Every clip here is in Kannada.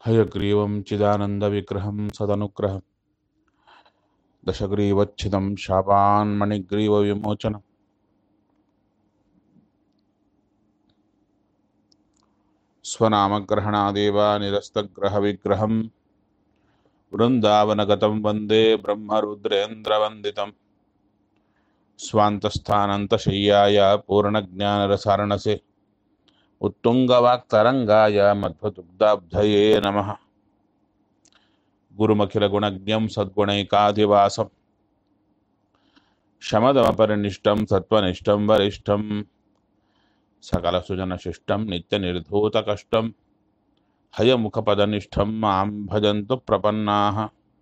हयग्रीवं चिदानन्दविग्रहं सदनुग्रहं दशग्रीवच्छिदं शापान्मणिग्रीवविमोचनं स्वनामग्रहणादेव निरस्तग्रहविग्रहं वृन्दावनगतं वन्दे ब्रह्मरुद्रेन्द्रवन्दितं स्वान्तस्थानन्तशय्याय पूर्णज्ञानरसारणसे उत्तुङ्गवाक्तरङ्गाय मध्वदुग्धाब्धये नमः गुरुमखिलगुणज्ञं सद्गुणैकाधिवासं शमदमपरिनिष्टं सत्त्वनिष्ठं वरिष्ठं सकलसुजनशिष्टं नित्यनिर्धूतकष्टं हयमुखपदनिष्ठं मां भजन्तु प्रपन्नाः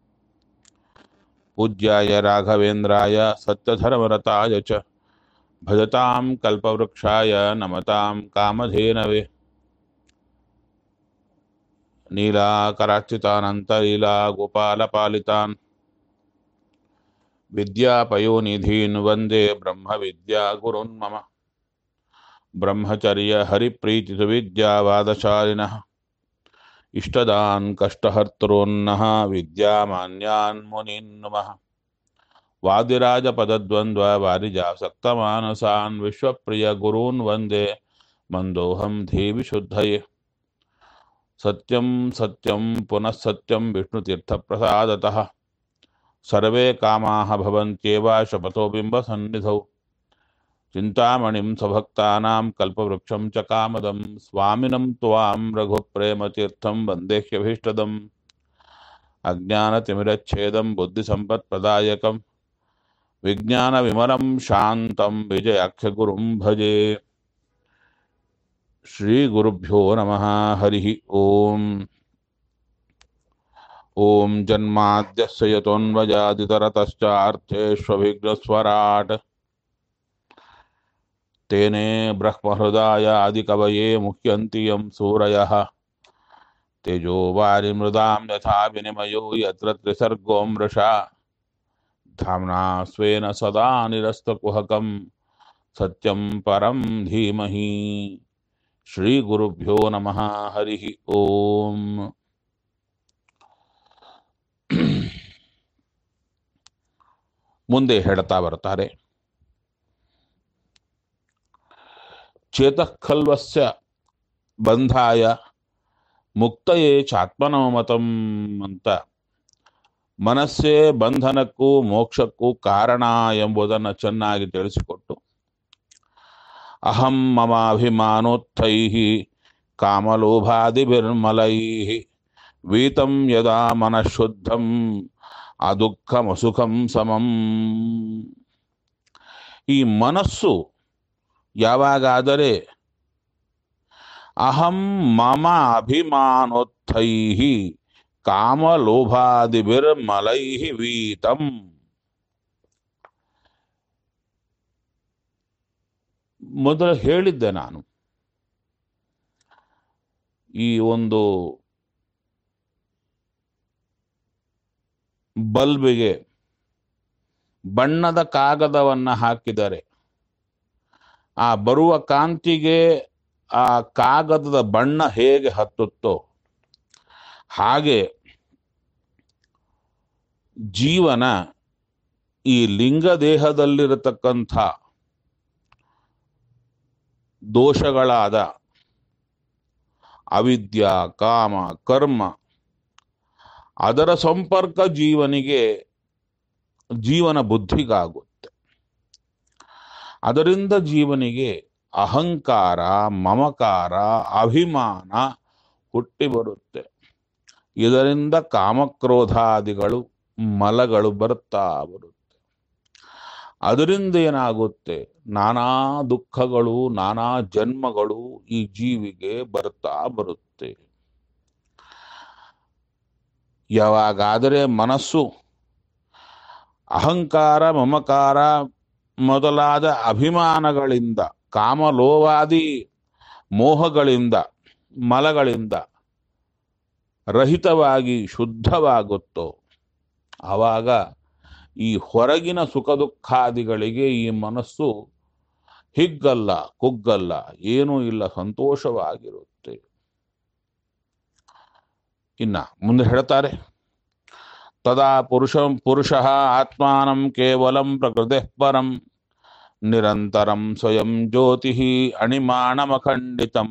पूज्याय राघवेन्द्राय सत्यधर्मरताय च भजतां कल्पवृक्षाय नमतां कामधेनवे नीलाकरार्चितानन्तलीला गोपालपालितान् विद्यापयोनिधीन् वन्दे ब्रह्मविद्यागुरुन् मम ब्रह्मचर्यहरिप्रीतिसुविद्यावादशालिनः इष्टदान् कष्टहर्तॄन्नः विद्यामान्यान् मुनीन् नुमः वादिराजपदद्वन्द्ववारिजासक्तमानसान् विश्वप्रियगुरून् वन्दे मन्दोऽहं देवि शुद्धये सत्यं सत्यं पुनः सत्यं विष्णुतीर्थप्रसादतः सर्वे कामाः भवन्त्येव शपथो बिम्बसन्निधौ चिन्तामणिं स्वभक्तानां कल्पवृक्षं च कामदं स्वामिनं त्वां रघुप्रेमतीर्थं वन्देह्यभीष्टदम् अज्ञानतिमिरच्छेदं बुद्धिसम्पत्प्रदायकं विज्ञानविमलं शान्तं विजयाख्यगुरुं भजे श्रीगुरुभ्यो नमः हरिः ॐ ॐ जन्माद्यस्य यतोऽन्वजादितरतश्चार्थेष्वभिघ्नस्वराट् तेने ब्रह्महृदाय आदिकवये मुह्यन्ति यं सूरयः तेजो वारिमृदां यथा विनिमयो यत्र त्रिसर्गो मृषा धाम्ना स्वेन सदा निरस्तकुहकं सत्यं परं धीमहि श्रीगुरुभ्यो नमः हरिः ॐ ಮುಂದೆ ಹೇಳ್ತಾ ಬರ್ತಾರೆ ಚೇತಃಖಲ್ವಸ್ಯ ಬಂಧಾಯ ಮುಕ್ತಯೇ ಚಾತ್ಮನೋಮತಂ ಅಂತ ಮನಸ್ಸೇ ಬಂಧನಕ್ಕೂ ಮೋಕ್ಷಕ್ಕೂ ಕಾರಣ ಎಂಬುದನ್ನು ಚೆನ್ನಾಗಿ ತಿಳಿಸಿಕೊಟ್ಟು ಅಹಂ ಮಮ ಅಭಿಮಾನೋತ್ಥೈ ಕಾಮಲೋಭಾದಿಭಿರ್ಮಲೈ ವೀತಂ ಯದಾ ಮನಃಶುದ್ಧಂ ಅದುಃಖಮಸುಖಂ ಸಮಂ ಈ ಮನಸ್ಸು ಯಾವಾಗಾದರೆ ಅಹಂ ಮಮ ಅಭಿಮಾನೋತ್ಥೈ ಕಾಮಲೋಭಾದಿಭಿರ್ಮಲೈ ವೀತಂ ಮೊದಲು ಹೇಳಿದ್ದೆ ನಾನು ಈ ಒಂದು ಬಲ್ಬಿಗೆ ಬಣ್ಣದ ಕಾಗದವನ್ನು ಹಾಕಿದರೆ ಆ ಬರುವ ಕಾಂತಿಗೆ ಆ ಕಾಗದದ ಬಣ್ಣ ಹೇಗೆ ಹತ್ತುತ್ತೋ ಹಾಗೆ ಜೀವನ ಈ ಲಿಂಗ ದೇಹದಲ್ಲಿರತಕ್ಕಂಥ ದೋಷಗಳಾದ ಅವಿದ್ಯ ಕಾಮ ಕರ್ಮ ಅದರ ಸಂಪರ್ಕ ಜೀವನಿಗೆ ಜೀವನ ಬುದ್ಧಿಗಾಗುತ್ತೆ ಅದರಿಂದ ಜೀವನಿಗೆ ಅಹಂಕಾರ ಮಮಕಾರ ಅಭಿಮಾನ ಹುಟ್ಟಿ ಬರುತ್ತೆ ಇದರಿಂದ ಕಾಮಕ್ರೋಧಾದಿಗಳು ಮಲಗಳು ಬರ್ತಾ ಬರುತ್ತೆ ಅದರಿಂದ ಏನಾಗುತ್ತೆ ನಾನಾ ದುಃಖಗಳು ನಾನಾ ಜನ್ಮಗಳು ಈ ಜೀವಿಗೆ ಬರ್ತಾ ಬರುತ್ತೆ ಯಾವಾಗಾದರೆ ಮನಸ್ಸು ಅಹಂಕಾರ ಮಮಕಾರ ಮೊದಲಾದ ಅಭಿಮಾನಗಳಿಂದ ಕಾಮಲೋವಾದಿ ಮೋಹಗಳಿಂದ ಮಲಗಳಿಂದ ರಹಿತವಾಗಿ ಶುದ್ಧವಾಗುತ್ತೋ ಆವಾಗ ಈ ಹೊರಗಿನ ಸುಖ ದುಃಖಾದಿಗಳಿಗೆ ಈ ಮನಸ್ಸು ಹಿಗ್ಗಲ್ಲ ಕುಗ್ಗಲ್ಲ ಏನೂ ಇಲ್ಲ ಸಂತೋಷವಾಗಿರುತ್ತೆ ಇನ್ನ ಮುಂದೆ ಹೇಳ್ತಾರೆ ತದಾ ಪುರುಷ ಪುರುಷಃ ಆತ್ಮಾನಂ ಕೇವಲಂ ಪ್ರಕೃತಿ ಪರಂ ನಿರಂತರಂ ಸ್ವಯಂ ಜ್ಯೋತಿ ಅಣಿಮಾಣಮಖಂಡಿತಂ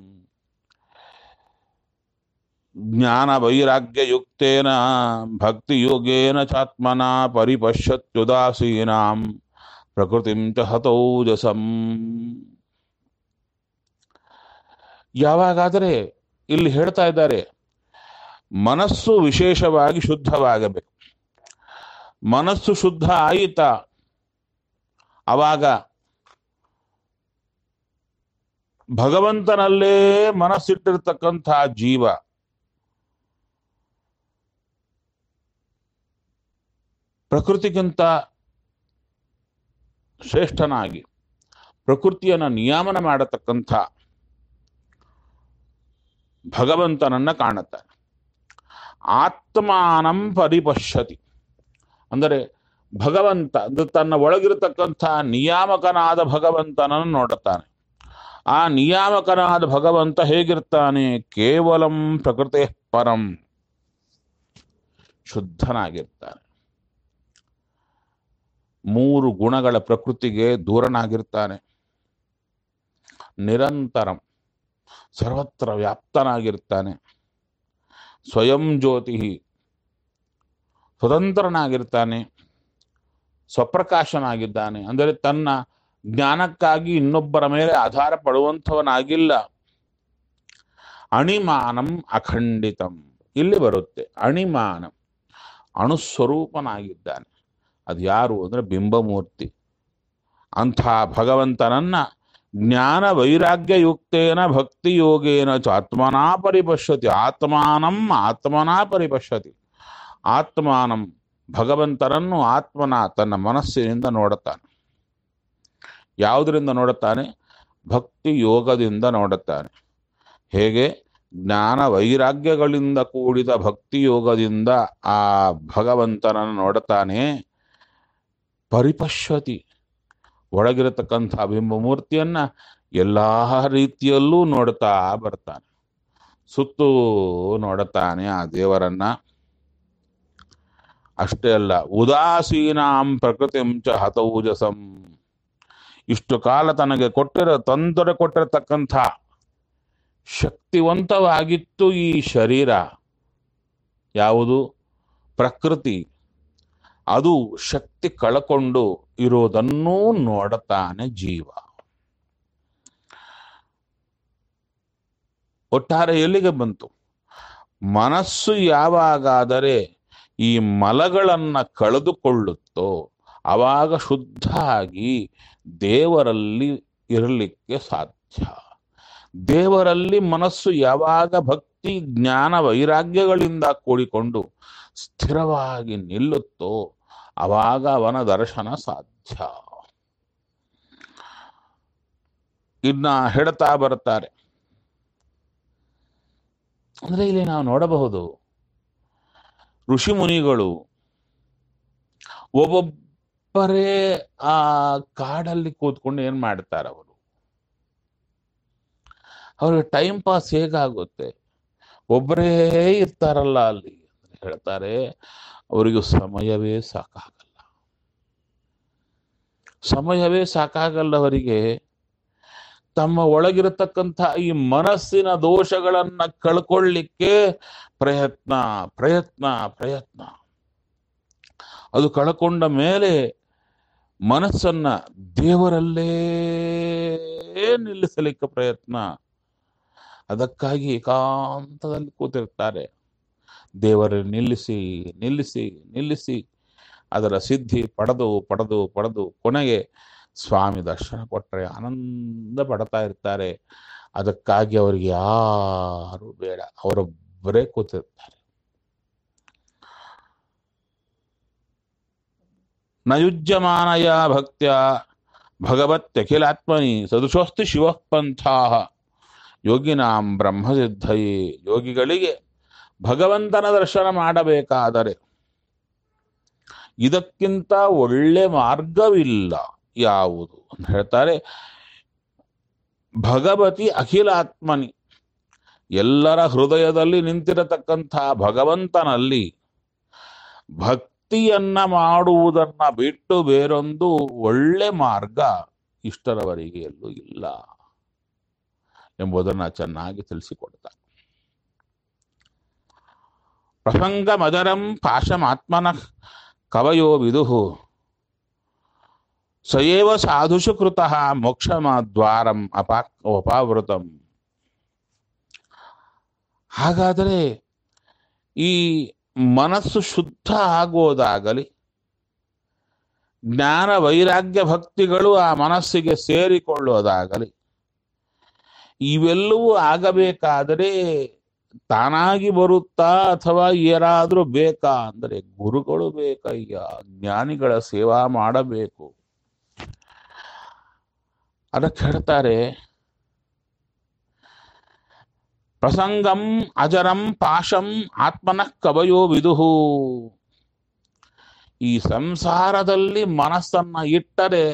ಜ್ಞಾನ ವೈರಾಗ್ಯಯುಕ್ತೇನ ಭಕ್ತಿಯೋಗೇನ ಚಾತ್ಮನ ಪರಿಪಶ್ಯತ್ಯುದಾಸೀನಾಂ ಪ್ರಕೃತಿಂ ಚ ಹತೌಜಸಂ ಯಾವಾಗಾದರೆ ಇಲ್ಲಿ ಹೇಳ್ತಾ ಇದ್ದಾರೆ ಮನಸ್ಸು ವಿಶೇಷವಾಗಿ ಶುದ್ಧವಾಗಬೇಕು ಮನಸ್ಸು ಶುದ್ಧ ಆಯಿತಾ ಅವಾಗ ಭಗವಂತನಲ್ಲೇ ಮನಸ್ಸಿಟ್ಟಿರ್ತಕ್ಕಂಥ ಜೀವ ಪ್ರಕೃತಿಗಿಂತ ಶ್ರೇಷ್ಠನಾಗಿ ಪ್ರಕೃತಿಯನ್ನು ನಿಯಾಮನ ಮಾಡತಕ್ಕಂಥ ಭಗವಂತನನ್ನ ಕಾಣುತ್ತಾನೆ ಆತ್ಮಾನಂ ಪರಿಪಶ್ಯತಿ ಅಂದರೆ ಭಗವಂತ ಅಂದ್ರೆ ತನ್ನ ಒಳಗಿರತಕ್ಕಂಥ ನಿಯಾಮಕನಾದ ಭಗವಂತನನ್ನು ನೋಡುತ್ತಾನೆ ಆ ನಿಯಾಮಕನಾದ ಭಗವಂತ ಹೇಗಿರ್ತಾನೆ ಕೇವಲಂ ಪ್ರಕೃತಿ ಪರಂ ಶುದ್ಧನಾಗಿರ್ತಾನೆ ಮೂರು ಗುಣಗಳ ಪ್ರಕೃತಿಗೆ ದೂರನಾಗಿರ್ತಾನೆ ನಿರಂತರಂ ಸರ್ವತ್ರ ವ್ಯಾಪ್ತನಾಗಿರ್ತಾನೆ ಸ್ವಯಂ ಜ್ಯೋತಿ ಸ್ವತಂತ್ರನಾಗಿರ್ತಾನೆ ಸ್ವಪ್ರಕಾಶನಾಗಿದ್ದಾನೆ ಅಂದರೆ ತನ್ನ ಜ್ಞಾನಕ್ಕಾಗಿ ಇನ್ನೊಬ್ಬರ ಮೇಲೆ ಆಧಾರ ಪಡುವಂಥವನಾಗಿಲ್ಲ ಅಣಿಮಾನಂ ಅಖಂಡಿತಂ ಇಲ್ಲಿ ಬರುತ್ತೆ ಅಣಿಮಾನಂ ಅಣುಸ್ವರೂಪನಾಗಿದ್ದಾನೆ ಅದು ಯಾರು ಅಂದರೆ ಬಿಂಬಮೂರ್ತಿ ಅಂಥ ಭಗವಂತನನ್ನ ಜ್ಞಾನ ವೈರಾಗ್ಯಯುಕ್ತೇನ ಭಕ್ತಿ ಯೋಗೇನ ಚ ಆತ್ಮನಾ ಪರಿಪಶ್ಯತಿ ಆತ್ಮಾನಂ ಆತ್ಮನಾ ಪರಿಪಶ್ಯತಿ ಆತ್ಮಾನಂ ಭಗವಂತನನ್ನು ಆತ್ಮನ ತನ್ನ ಮನಸ್ಸಿನಿಂದ ನೋಡುತ್ತಾನೆ ಯಾವುದರಿಂದ ನೋಡುತ್ತಾನೆ ಭಕ್ತಿ ಯೋಗದಿಂದ ನೋಡುತ್ತಾನೆ ಹೇಗೆ ಜ್ಞಾನ ವೈರಾಗ್ಯಗಳಿಂದ ಕೂಡಿದ ಭಕ್ತಿ ಯೋಗದಿಂದ ಆ ಭಗವಂತನನ್ನು ನೋಡುತ್ತಾನೆ ಪರಿಪಶ್ಯತಿ ಒಳಗಿರತಕ್ಕಂಥ ಬಿಂಬಮೂರ್ತಿಯನ್ನ ಎಲ್ಲಾ ರೀತಿಯಲ್ಲೂ ನೋಡ್ತಾ ಬರ್ತಾನೆ ಸುತ್ತೂ ನೋಡುತ್ತಾನೆ ಆ ದೇವರನ್ನ ಅಷ್ಟೇ ಅಲ್ಲ ಉದಾಸೀನಾಂ ಪ್ರಕೃತಿಂ ಚ ಹತೌಜಸಂ ಇಷ್ಟು ಕಾಲ ತನಗೆ ಕೊಟ್ಟಿರೋ ತೊಂದರೆ ಕೊಟ್ಟಿರತಕ್ಕಂಥ ಶಕ್ತಿವಂತವಾಗಿತ್ತು ಈ ಶರೀರ ಯಾವುದು ಪ್ರಕೃತಿ ಅದು ಶಕ್ತಿ ಕಳಕೊಂಡು ಇರೋದನ್ನೂ ನೋಡುತ್ತಾನೆ ಜೀವ ಒಟ್ಟಾರೆ ಎಲ್ಲಿಗೆ ಬಂತು ಮನಸ್ಸು ಯಾವಾಗಾದರೆ ಈ ಮಲಗಳನ್ನ ಕಳೆದುಕೊಳ್ಳುತ್ತೋ ಆವಾಗ ಶುದ್ಧ ಆಗಿ ದೇವರಲ್ಲಿ ಇರಲಿಕ್ಕೆ ಸಾಧ್ಯ ದೇವರಲ್ಲಿ ಮನಸ್ಸು ಯಾವಾಗ ಭಕ್ತಿ ಜ್ಞಾನ ವೈರಾಗ್ಯಗಳಿಂದ ಕೂಡಿಕೊಂಡು ಸ್ಥಿರವಾಗಿ ನಿಲ್ಲುತ್ತೋ ಅವಾಗ ಅವನ ದರ್ಶನ ಸಾಧ್ಯ ಇನ್ನ ಹೇಳ್ತಾ ಬರ್ತಾರೆ ಅಂದ್ರೆ ಇಲ್ಲಿ ನಾವು ನೋಡಬಹುದು ಋಷಿ ಮುನಿಗಳು ಒಬ್ಬೊಬ್ಬರೇ ಆ ಕಾಡಲ್ಲಿ ಕೂತ್ಕೊಂಡು ಏನ್ ಮಾಡ್ತಾರೆ ಅವರು ಅವ್ರಿಗೆ ಟೈಮ್ ಪಾಸ್ ಹೇಗಾಗುತ್ತೆ ಒಬ್ಬರೇ ಇರ್ತಾರಲ್ಲ ಅಲ್ಲಿ ಅಂತ ಹೇಳ್ತಾರೆ ಅವರಿಗೂ ಸಮಯವೇ ಸಾಕಾಗಲ್ಲ ಸಮಯವೇ ಸಾಕಾಗಲ್ಲ ಅವರಿಗೆ ತಮ್ಮ ಒಳಗಿರತಕ್ಕಂಥ ಈ ಮನಸ್ಸಿನ ದೋಷಗಳನ್ನ ಕಳ್ಕೊಳ್ಳಿಕ್ಕೆ ಪ್ರಯತ್ನ ಪ್ರಯತ್ನ ಪ್ರಯತ್ನ ಅದು ಕಳ್ಕೊಂಡ ಮೇಲೆ ಮನಸ್ಸನ್ನ ದೇವರಲ್ಲೇ ನಿಲ್ಲಿಸಲಿಕ್ಕೆ ಪ್ರಯತ್ನ ಅದಕ್ಕಾಗಿ ಏಕಾಂತದಲ್ಲಿ ಕೂತಿರ್ತಾರೆ ದೇವರ ನಿಲ್ಲಿಸಿ ನಿಲ್ಲಿಸಿ ನಿಲ್ಲಿಸಿ ಅದರ ಸಿದ್ಧಿ ಪಡೆದು ಪಡೆದು ಪಡೆದು ಕೊನೆಗೆ ಸ್ವಾಮಿ ದರ್ಶನ ಕೊಟ್ಟರೆ ಆನಂದ ಪಡ್ತಾ ಇರ್ತಾರೆ ಅದಕ್ಕಾಗಿ ಅವರಿಗೆ ಯಾರು ಬೇಡ ಅವರೊಬ್ಬರೇ ಕೂತಿರ್ತಾರೆ ನಯುಜ್ಯಮಾನಯ ಭಕ್ತ್ಯ ಭಗವತ್ಯಖಿಲಾತ್ಮನಿ ಸದೃಶೋಸ್ತಿ ಶಿವಪಂಥಾ ಯೋಗಿನಾಂ ಬ್ರಹ್ಮಸಿದ್ಧಯೇ ಯೋಗಿಗಳಿಗೆ ಭಗವಂತನ ದರ್ಶನ ಮಾಡಬೇಕಾದರೆ ಇದಕ್ಕಿಂತ ಒಳ್ಳೆ ಮಾರ್ಗವಿಲ್ಲ ಯಾವುದು ಅಂತ ಹೇಳ್ತಾರೆ ಭಗವತಿ ಅಖಿಲಾತ್ಮನಿ ಎಲ್ಲರ ಹೃದಯದಲ್ಲಿ ನಿಂತಿರತಕ್ಕಂಥ ಭಗವಂತನಲ್ಲಿ ಭಕ್ತಿಯನ್ನ ಮಾಡುವುದನ್ನ ಬಿಟ್ಟು ಬೇರೊಂದು ಒಳ್ಳೆ ಮಾರ್ಗ ಇಷ್ಟರವರೆಗೆ ಎಲ್ಲೂ ಇಲ್ಲ ಎಂಬುದನ್ನು ಚೆನ್ನಾಗಿ ತಿಳಿಸಿಕೊಡ್ತಾರೆ ಪ್ರಸಂಗ ಮದರಂ ಪಾಶಮಾತ್ಮನ ಕವಯೋ ವಿದುಹು ಸಯೇವ ಸಾಧುಷು ಕೃತಃ ಮೋಕ್ಷಮದ್ವಾರಂ ಅಪಾ ಅಪಾವೃತಂ ಹಾಗಾದರೆ ಈ ಮನಸ್ಸು ಶುದ್ಧ ಆಗೋದಾಗಲಿ ಜ್ಞಾನ ವೈರಾಗ್ಯ ಭಕ್ತಿಗಳು ಆ ಮನಸ್ಸಿಗೆ ಸೇರಿಕೊಳ್ಳೋದಾಗಲಿ ಇವೆಲ್ಲವೂ ಆಗಬೇಕಾದರೆ ತಾನಾಗಿ ಬರುತ್ತಾ ಅಥವಾ ಯಾರಾದರೂ ಬೇಕಾ ಅಂದರೆ ಗುರುಗಳು ಬೇಕಯ್ಯ ಜ್ಞಾನಿಗಳ ಸೇವಾ ಮಾಡಬೇಕು ಅದಕ್ಕೆ ಹೇಳ್ತಾರೆ ಪ್ರಸಂಗಂ ಅಜರಂ ಪಾಶಂ ಆತ್ಮನಃ ಕವಯೋ ವಿದುಹು ಈ ಸಂಸಾರದಲ್ಲಿ ಮನಸ್ಸನ್ನ ಇಟ್ಟರೆ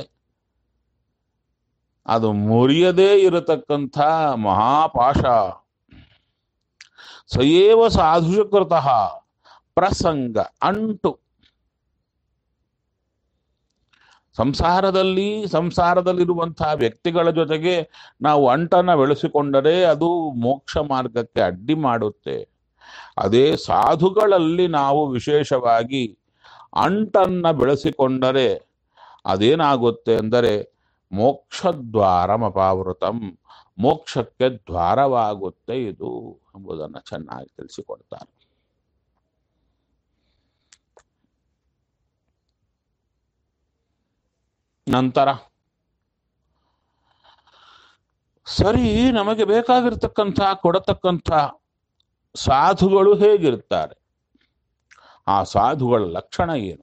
ಅದು ಮುರಿಯದೇ ಇರತಕ್ಕಂಥ ಮಹಾಪಾಶ ಸಯೇವ ಸಾಧುಷಕೃತಃ ಪ್ರಸಂಗ ಅಂಟು ಸಂಸಾರದಲ್ಲಿ ಸಂಸಾರದಲ್ಲಿರುವಂತಹ ವ್ಯಕ್ತಿಗಳ ಜೊತೆಗೆ ನಾವು ಅಂಟನ್ನ ಬೆಳೆಸಿಕೊಂಡರೆ ಅದು ಮೋಕ್ಷ ಮಾರ್ಗಕ್ಕೆ ಅಡ್ಡಿ ಮಾಡುತ್ತೆ ಅದೇ ಸಾಧುಗಳಲ್ಲಿ ನಾವು ವಿಶೇಷವಾಗಿ ಅಂಟನ್ನ ಬೆಳೆಸಿಕೊಂಡರೆ ಅದೇನಾಗುತ್ತೆ ಅಂದರೆ ಮೋಕ್ಷದ್ವಾರಮಪಾವೃತಂ ಮೋಕ್ಷಕ್ಕೆ ದ್ವಾರವಾಗುತ್ತೆ ಇದು ಎಂಬುದನ್ನು ಚೆನ್ನಾಗಿ ತಿಳಿಸಿಕೊಡ್ತಾರೆ ನಂತರ ಸರಿ ನಮಗೆ ಬೇಕಾಗಿರ್ತಕ್ಕಂಥ ಕೊಡತಕ್ಕಂಥ ಸಾಧುಗಳು ಹೇಗಿರ್ತಾರೆ ಆ ಸಾಧುಗಳ ಲಕ್ಷಣ ಏನು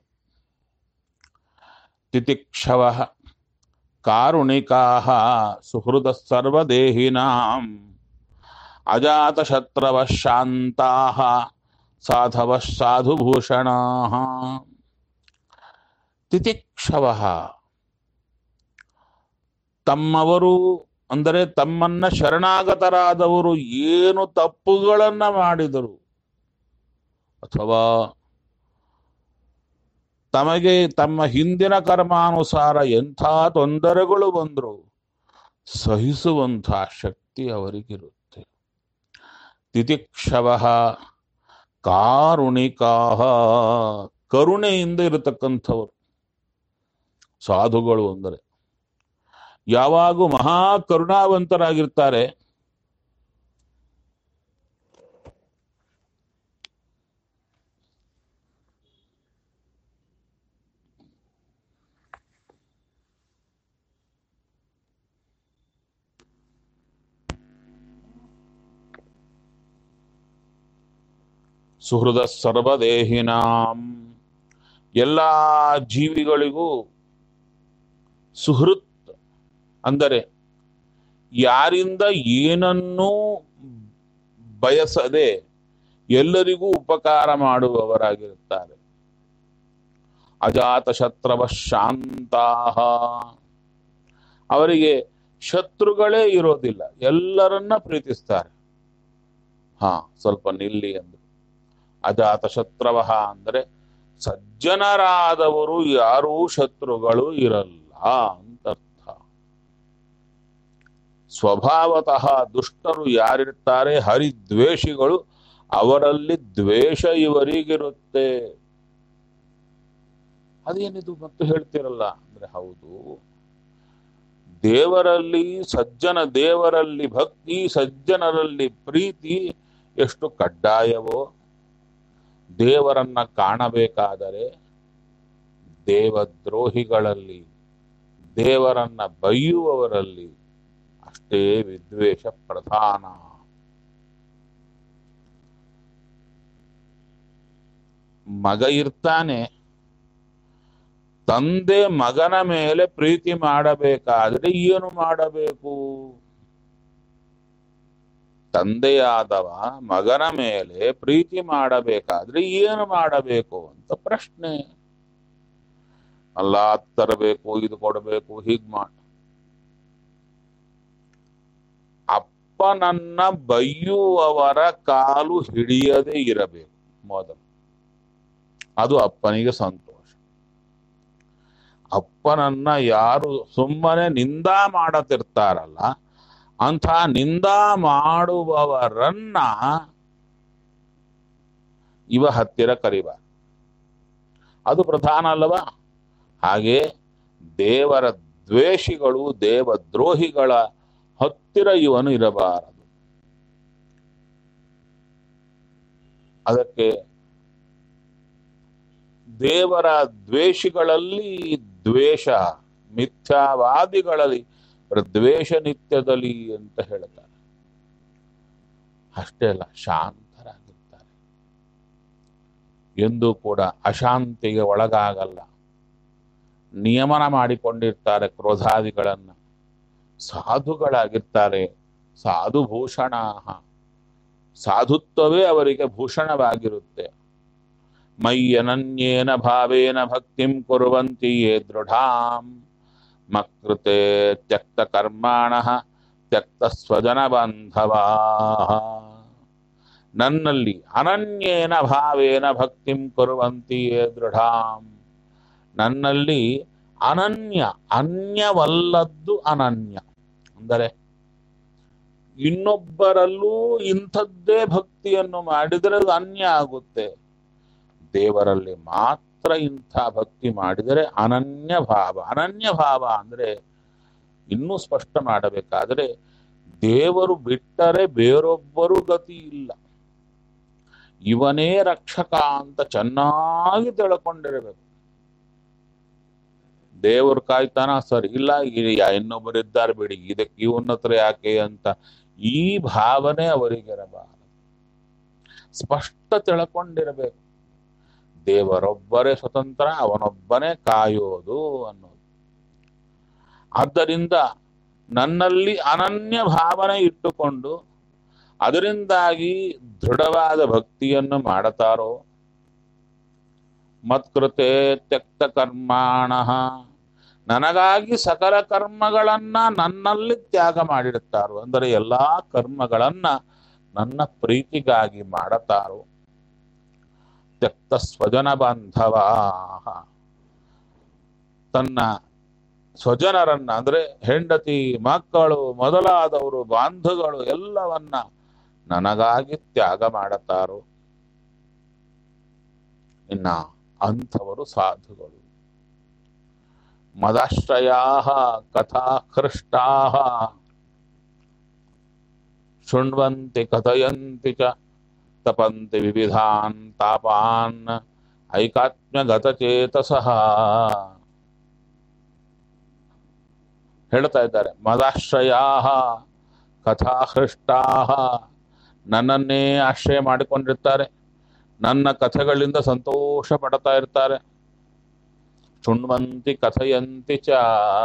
ತಿತಿಕ್ಷವ ಕಾರುಣಿಕಾ ಸುಹೃದ ಸರ್ವದೇಹಿನಾಂ ಅಜಾತಶತ್ರವ ಶಾಂತಾ ಸಾಧವ ಸಾಧುಭೂಷಣಾ ತಿತಿಕ್ಷವ ತಮ್ಮವರು ಅಂದರೆ ತಮ್ಮನ್ನ ಶರಣಾಗತರಾದವರು ಏನು ತಪ್ಪುಗಳನ್ನ ಮಾಡಿದರು ಅಥವಾ ತಮಗೆ ತಮ್ಮ ಹಿಂದಿನ ಕರ್ಮಾನುಸಾರ ಎಂಥ ತೊಂದರೆಗಳು ಬಂದರು ಸಹಿಸುವಂಥ ಶಕ್ತಿ ಅವರಿಗಿರುತ್ತೆ ತಿತಿಕ್ಷವ ಕಾರುಣಿಕಾ ಕರುಣೆಯಿಂದ ಇರತಕ್ಕಂಥವರು ಸಾಧುಗಳು ಅಂದರೆ ಯಾವಾಗೂ ಮಹಾ ಕರುಣಾವಂತರಾಗಿರ್ತಾರೆ ಸುಹೃದ ಸರ್ವದೇಹಿನಾಂ ಎಲ್ಲ ಜೀವಿಗಳಿಗೂ ಸುಹೃತ್ ಅಂದರೆ ಯಾರಿಂದ ಏನನ್ನೂ ಬಯಸದೆ ಎಲ್ಲರಿಗೂ ಉಪಕಾರ ಮಾಡುವವರಾಗಿರುತ್ತಾರೆ ಅಜಾತ ಶತ್ರವ ಶಾಂತಾಹ ಅವರಿಗೆ ಶತ್ರುಗಳೇ ಇರೋದಿಲ್ಲ ಎಲ್ಲರನ್ನ ಪ್ರೀತಿಸ್ತಾರೆ ಹಾ ಸ್ವಲ್ಪ ನಿಲ್ಲಿ ಅಂದ್ರು ಅಜಾತ ಶತ್ರವ ಅಂದ್ರೆ ಸಜ್ಜನರಾದವರು ಯಾರೂ ಶತ್ರುಗಳು ಇರಲ್ಲ ಅಂತ ಅರ್ಥ ಸ್ವಭಾವತಃ ದುಷ್ಟರು ಯಾರಿರ್ತಾರೆ ಹರಿದ್ವೇಷಿಗಳು ಅವರಲ್ಲಿ ದ್ವೇಷ ಇವರಿಗಿರುತ್ತೆ ಅದೇನಿದು ಮತ್ತು ಹೇಳ್ತಿರಲ್ಲ ಅಂದ್ರೆ ಹೌದು ದೇವರಲ್ಲಿ ಸಜ್ಜನ ದೇವರಲ್ಲಿ ಭಕ್ತಿ ಸಜ್ಜನರಲ್ಲಿ ಪ್ರೀತಿ ಎಷ್ಟು ಕಡ್ಡಾಯವೋ ದೇವರನ್ನ ಕಾಣಬೇಕಾದರೆ ದೇವದ್ರೋಹಿಗಳಲ್ಲಿ ದೇವರನ್ನ ಬೈಯುವವರಲ್ಲಿ ಅಷ್ಟೇ ವಿದ್ವೇಷ ಪ್ರಧಾನ ಮಗ ಇರ್ತಾನೆ ತಂದೆ ಮಗನ ಮೇಲೆ ಪ್ರೀತಿ ಮಾಡಬೇಕಾದ್ರೆ ಏನು ಮಾಡಬೇಕು ತಂದೆಯಾದವ ಮಗನ ಮೇಲೆ ಪ್ರೀತಿ ಮಾಡಬೇಕಾದ್ರೆ ಏನು ಮಾಡಬೇಕು ಅಂತ ಪ್ರಶ್ನೆ ಅಲ್ಲ ಅದ್ ತರಬೇಕು ಇದು ಕೊಡಬೇಕು ಹೀಗ್ ಮಾಡ ಅಪ್ಪನನ್ನ ಬೈಯುವವರ ಕಾಲು ಹಿಡಿಯದೇ ಇರಬೇಕು ಮೊದಲು ಅದು ಅಪ್ಪನಿಗೆ ಸಂತೋಷ ಅಪ್ಪನನ್ನ ಯಾರು ಸುಮ್ಮನೆ ನಿಂದ ಮಾಡತಿರ್ತಾರಲ್ಲ ಅಂಥ ನಿಂದ ಮಾಡುವವರನ್ನ ಇವ ಹತ್ತಿರ ಕರಿಬಾರ ಅದು ಪ್ರಧಾನ ಅಲ್ಲವಾ ಹಾಗೆ ದೇವರ ದ್ವೇಷಿಗಳು ದೇವದ್ರೋಹಿಗಳ ಹತ್ತಿರ ಇವನು ಇರಬಾರದು ಅದಕ್ಕೆ ದೇವರ ದ್ವೇಷಿಗಳಲ್ಲಿ ದ್ವೇಷ ಮಿಥ್ಯಾವಾದಿಗಳಲ್ಲಿ ದ್ವೇಷ ನಿತ್ಯದಲ್ಲಿ ಅಂತ ಹೇಳ್ತಾರೆ ಅಷ್ಟೇ ಅಲ್ಲ ಶಾಂತರಾಗಿರ್ತಾರೆ ಎಂದೂ ಕೂಡ ಅಶಾಂತಿಗೆ ಒಳಗಾಗಲ್ಲ ನಿಯಮನ ಮಾಡಿಕೊಂಡಿರ್ತಾರೆ ಕ್ರೋಧಾದಿಗಳನ್ನು ಸಾಧುಗಳಾಗಿರ್ತಾರೆ ಸಾಧುಭೂಷಣ ಸಾಧುತ್ವವೇ ಅವರಿಗೆ ಭೂಷಣವಾಗಿರುತ್ತೆ ಮಯ್ಯನನ್ಯೇನ ಭಾವೇನ ಭಕ್ತಿಂ ಕುರುವಂತಿ ಯೇ ದೃಢಾಂ ಮಕೃತೆ ತ್ಯಕ್ತ ಕರ್ಮಾಣ ತ್ಯಕ್ತ ಸ್ವಜನ ಬಾಂಧವಾ ನನ್ನಲ್ಲಿ ಅನನ್ಯೇನ ಭಾವೇನ ಭಕ್ತಿಂ ಕುರುವಂತಿ ಯೇ ದೃಢಾಂ ನನ್ನಲ್ಲಿ ಅನನ್ಯ ಅನ್ಯವಲ್ಲದ್ದು ಅನನ್ಯ ಅಂದರೆ ಇನ್ನೊಬ್ಬರಲ್ಲೂ ಇಂಥದ್ದೇ ಭಕ್ತಿಯನ್ನು ಮಾಡಿದರೆ ಅದು ಅನ್ಯ ಆಗುತ್ತೆ ದೇವರಲ್ಲಿ ಮಾತ್ರ ಇಂಥ ಭಕ್ತಿ ಮಾಡಿದರೆ ಅನನ್ಯ ಭಾವ ಅನನ್ಯ ಭಾವ ಅಂದ್ರೆ ಇನ್ನೂ ಸ್ಪಷ್ಟ ಮಾಡಬೇಕಾದ್ರೆ ದೇವರು ಬಿಟ್ಟರೆ ಬೇರೊಬ್ಬರು ಗತಿ ಇಲ್ಲ ಇವನೇ ರಕ್ಷಕ ಅಂತ ಚೆನ್ನಾಗಿ ತಿಳ್ಕೊಂಡಿರಬೇಕು ದೇವರು ಕಾಯ್ತಾನ ಸರಿ ಇಲ್ಲ ಇನ್ನೊಬ್ಬರು ಇದ್ದಾರೆ ಬಿಡಿ ಇದಕ್ಕೆ ಇವನ ಹತ್ರ ಯಾಕೆ ಅಂತ ಈ ಭಾವನೆ ಅವರಿಗಿರಬಾರದು ಸ್ಪಷ್ಟ ತಿಳ್ಕೊಂಡಿರಬೇಕು ದೇವರೊಬ್ಬರೇ ಸ್ವತಂತ್ರ ಅವನೊಬ್ಬನೇ ಕಾಯೋದು ಅನ್ನೋದು ಆದ್ದರಿಂದ ನನ್ನಲ್ಲಿ ಅನನ್ಯ ಭಾವನೆ ಇಟ್ಟುಕೊಂಡು ಅದರಿಂದಾಗಿ ದೃಢವಾದ ಭಕ್ತಿಯನ್ನು ಮಾಡುತ್ತಾರೋ ಮತ್ಕೃತೆ ತ್ಯಕ್ತ ಕರ್ಮಾಣ ನನಗಾಗಿ ಸಕಲ ಕರ್ಮಗಳನ್ನ ನನ್ನಲ್ಲಿ ತ್ಯಾಗ ಮಾಡಿರುತ್ತಾರೋ ಅಂದರೆ ಎಲ್ಲಾ ಕರ್ಮಗಳನ್ನ ನನ್ನ ಪ್ರೀತಿಗಾಗಿ ಮಾಡುತ್ತಾರೋ ತ್ಯಕ್ತ ಸ್ವಜನ ಬಾಂಧವ ತನ್ನ ಸ್ವಜನರನ್ನ ಅಂದ್ರೆ ಹೆಂಡತಿ ಮಕ್ಕಳು ಮೊದಲಾದವರು ಬಾಂಧುಗಳು ಎಲ್ಲವನ್ನ ನನಗಾಗಿ ತ್ಯಾಗ ಮಾಡುತ್ತಾರೋ ಇನ್ನ ಅಂಥವರು ಸಾಧುಗಳು ಮದಾಶ್ರಯಾ ಕಥಾಕೃಷ್ಟಾ ಶೃಣ್ವಂತಿ ಕಥಯಂತಿ ಚ ತಪಂತಿ ವಿವಿಧಾನ್ ತಾಪಾನ್ ಐಕಾತ್ಮ್ಯಗತಚೇತಸಃ ಹೇಳ್ತಾ ಇದ್ದಾರೆ ಮದಾಶ್ರಯಾ ಕಥಾಹೃಷ್ಟಾ ನನ್ನನ್ನೇ ಆಶ್ರಯ ಮಾಡಿಕೊಂಡಿರ್ತಾರೆ ನನ್ನ ಕಥೆಗಳಿಂದ ಸಂತೋಷ ಪಡ್ತಾ ಇರ್ತಾರೆ ಶೃಣ್ವಂತಿ ಕಥೆಯಂತಿ ಚ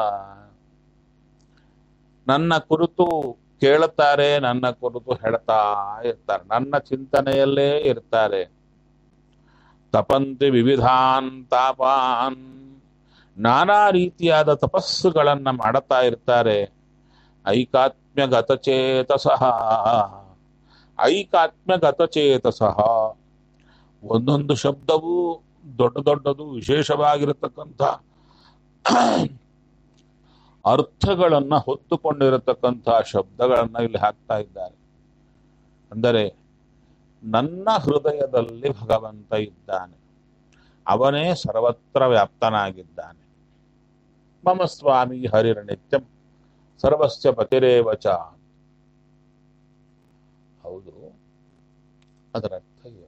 ನನ್ನ ಕುರಿತು ಕೇಳುತ್ತಾರೆ ನನ್ನ ಕುರಿತು ಹೇಳ್ತಾ ಇರ್ತಾರೆ ನನ್ನ ಚಿಂತನೆಯಲ್ಲೇ ಇರ್ತಾರೆ ತಪಂತಿ ವಿವಿಧಾನ್ ತಾಪಾನ್ ನಾನಾ ರೀತಿಯಾದ ತಪಸ್ಸುಗಳನ್ನ ಮಾಡುತ್ತಾ ಇರ್ತಾರೆ ಐಕಾತ್ಮ್ಯ ಗತಚೇತಸಃ ಐಕಾತ್ಮ್ಯ ಗತಚೇತಸಃ ಒಂದೊಂದು ಶಬ್ದವು ದೊಡ್ಡ ದೊಡ್ಡದು ವಿಶೇಷವಾಗಿರತಕ್ಕಂಥ ಅರ್ಥಗಳನ್ನ ಹೊತ್ತುಕೊಂಡಿರತಕ್ಕಂಥ ಶಬ್ದಗಳನ್ನ ಇಲ್ಲಿ ಹಾಕ್ತಾ ಇದ್ದಾರೆ ಅಂದರೆ ನನ್ನ ಹೃದಯದಲ್ಲಿ ಭಗವಂತ ಇದ್ದಾನೆ ಅವನೇ ಸರ್ವತ್ರ ವ್ಯಾಪ್ತನಾಗಿದ್ದಾನೆ ಮಮ ಸ್ವಾಮಿ ಹರಿರನಿತ್ಯಂ ಸರ್ವಸ್ಯ ಪತಿರೇವಚ ಹೌದು ಅದರ ಅರ್ಥ ಏನು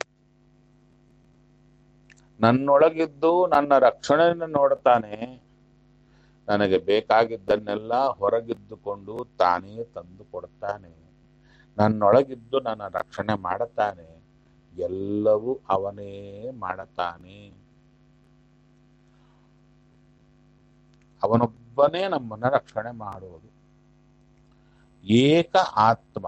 ನನ್ನೊಳಗಿದ್ದು ನನ್ನ ರಕ್ಷಣೆಯನ್ನು ನೋಡ್ತಾನೆ ನನಗೆ ಬೇಕಾಗಿದ್ದನ್ನೆಲ್ಲ ಹೊರಗಿದ್ದುಕೊಂಡು ತಾನೇ ತಂದು ಕೊಡ್ತಾನೆ ನನ್ನೊಳಗಿದ್ದು ನನ್ನ ರಕ್ಷಣೆ ಮಾಡುತ್ತಾನೆ ಎಲ್ಲವೂ ಅವನೇ ಮಾಡುತ್ತಾನೆ ಅವನೊಬ್ಬನೇ ನಮ್ಮನ್ನ ರಕ್ಷಣೆ ಮಾಡುವುದು ಏಕ ಆತ್ಮ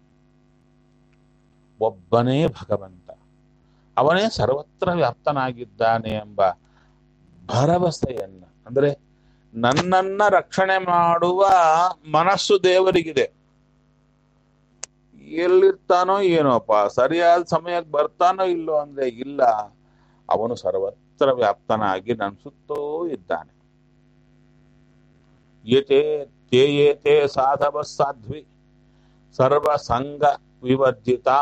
ಒಬ್ಬನೇ ಭಗವಂತ ಅವನೇ ಸರ್ವತ್ರ ವ್ಯಾಪ್ತನಾಗಿದ್ದಾನೆ ಎಂಬ ಭರವಸೆಯನ್ನ ಅಂದ್ರೆ ನನ್ನನ್ನ ರಕ್ಷಣೆ ಮಾಡುವ ಮನಸ್ಸು ದೇವರಿಗಿದೆ ಎಲ್ಲಿರ್ತಾನೋ ಏನೋಪ್ಪ ಸರಿಯಾದ ಸಮಯಕ್ಕೆ ಬರ್ತಾನೋ ಇಲ್ಲೋ ಅಂದ್ರೆ ಇಲ್ಲ ಅವನು ಸರ್ವತ್ರ ವ್ಯಾಪ್ತನಾಗಿ ನನ್ನ ಸುತ್ತೋ ಇದ್ದಾನೆ ಯತೆ ತೇ ಯೇತೆ ಸಾಧವ ಸಾಧ್ವಿ ಸರ್ವ ಸಂಗ ವಿವರ್ಜಿತಾ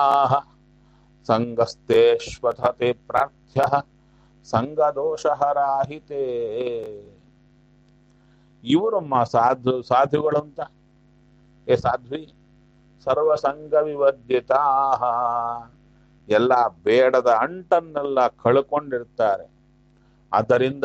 ಸಂಗಸ್ತೇಶ್ವಥತೆ ಪ್ರಾರ್ಥ್ಯ ಸಂಗದೋಷಹರಾಹಿತೆ ಇವರಮ್ಮ ಸಾಧು ಸಾಧುಗಳು ಅಂತ ಏ ಸಾಧ್ವಿ ಸರ್ವಸಂಗ ವಿವರ್ಜಿತಾ ಎಲ್ಲ ಬೇಡದ ಅಂಟನ್ನೆಲ್ಲ ಕಳ್ಕೊಂಡಿರ್ತಾರೆ ಆದ್ದರಿಂದ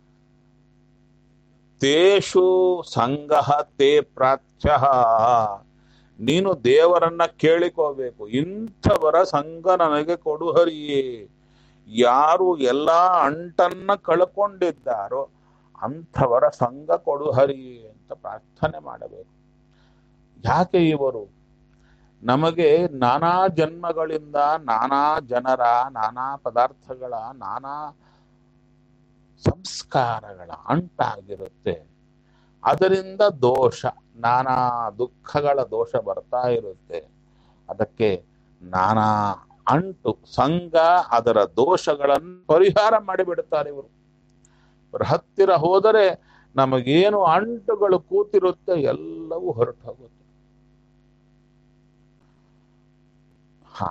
ತೇಷು ಸಂಗ ತೇ ಪ್ರಾಚ್ಯ ನೀನು ದೇವರನ್ನ ಕೇಳಿಕೋಬೇಕು ಇಂಥವರ ಸಂಘ ನನಗೆ ಕೊಡು ಹರಿಯೇ ಯಾರು ಎಲ್ಲ ಅಂಟನ್ನ ಕಳ್ಕೊಂಡಿದ್ದಾರೋ ಅಂಥವರ ಸಂಘ ಕೊಡು ಹರಿಯೇ ಅಂತ ಪ್ರಾರ್ಥನೆ ಮಾಡಬೇಕು ಯಾಕೆ ಇವರು ನಮಗೆ ನಾನಾ ಜನ್ಮಗಳಿಂದ ನಾನಾ ಜನರ ನಾನಾ ಪದಾರ್ಥಗಳ ನಾನಾ ಸಂಸ್ಕಾರಗಳ ಅಂಟಾಗಿರುತ್ತೆ ಅದರಿಂದ ದೋಷ ನಾನಾ ದುಃಖಗಳ ದೋಷ ಬರ್ತಾ ಇರುತ್ತೆ ಅದಕ್ಕೆ ನಾನಾ ಅಂಟು ಸಂಘ ಅದರ ದೋಷಗಳನ್ನು ಪರಿಹಾರ ಮಾಡಿಬಿಡುತ್ತಾರೆ ಇವರು ಇವ್ರ ಹತ್ತಿರ ಹೋದರೆ ನಮಗೇನು ಅಂಟುಗಳು ಕೂತಿರುತ್ತೆ ಎಲ್ಲವೂ ಹೊರಟು ಹೋಗುತ್ತೆ ಹಾ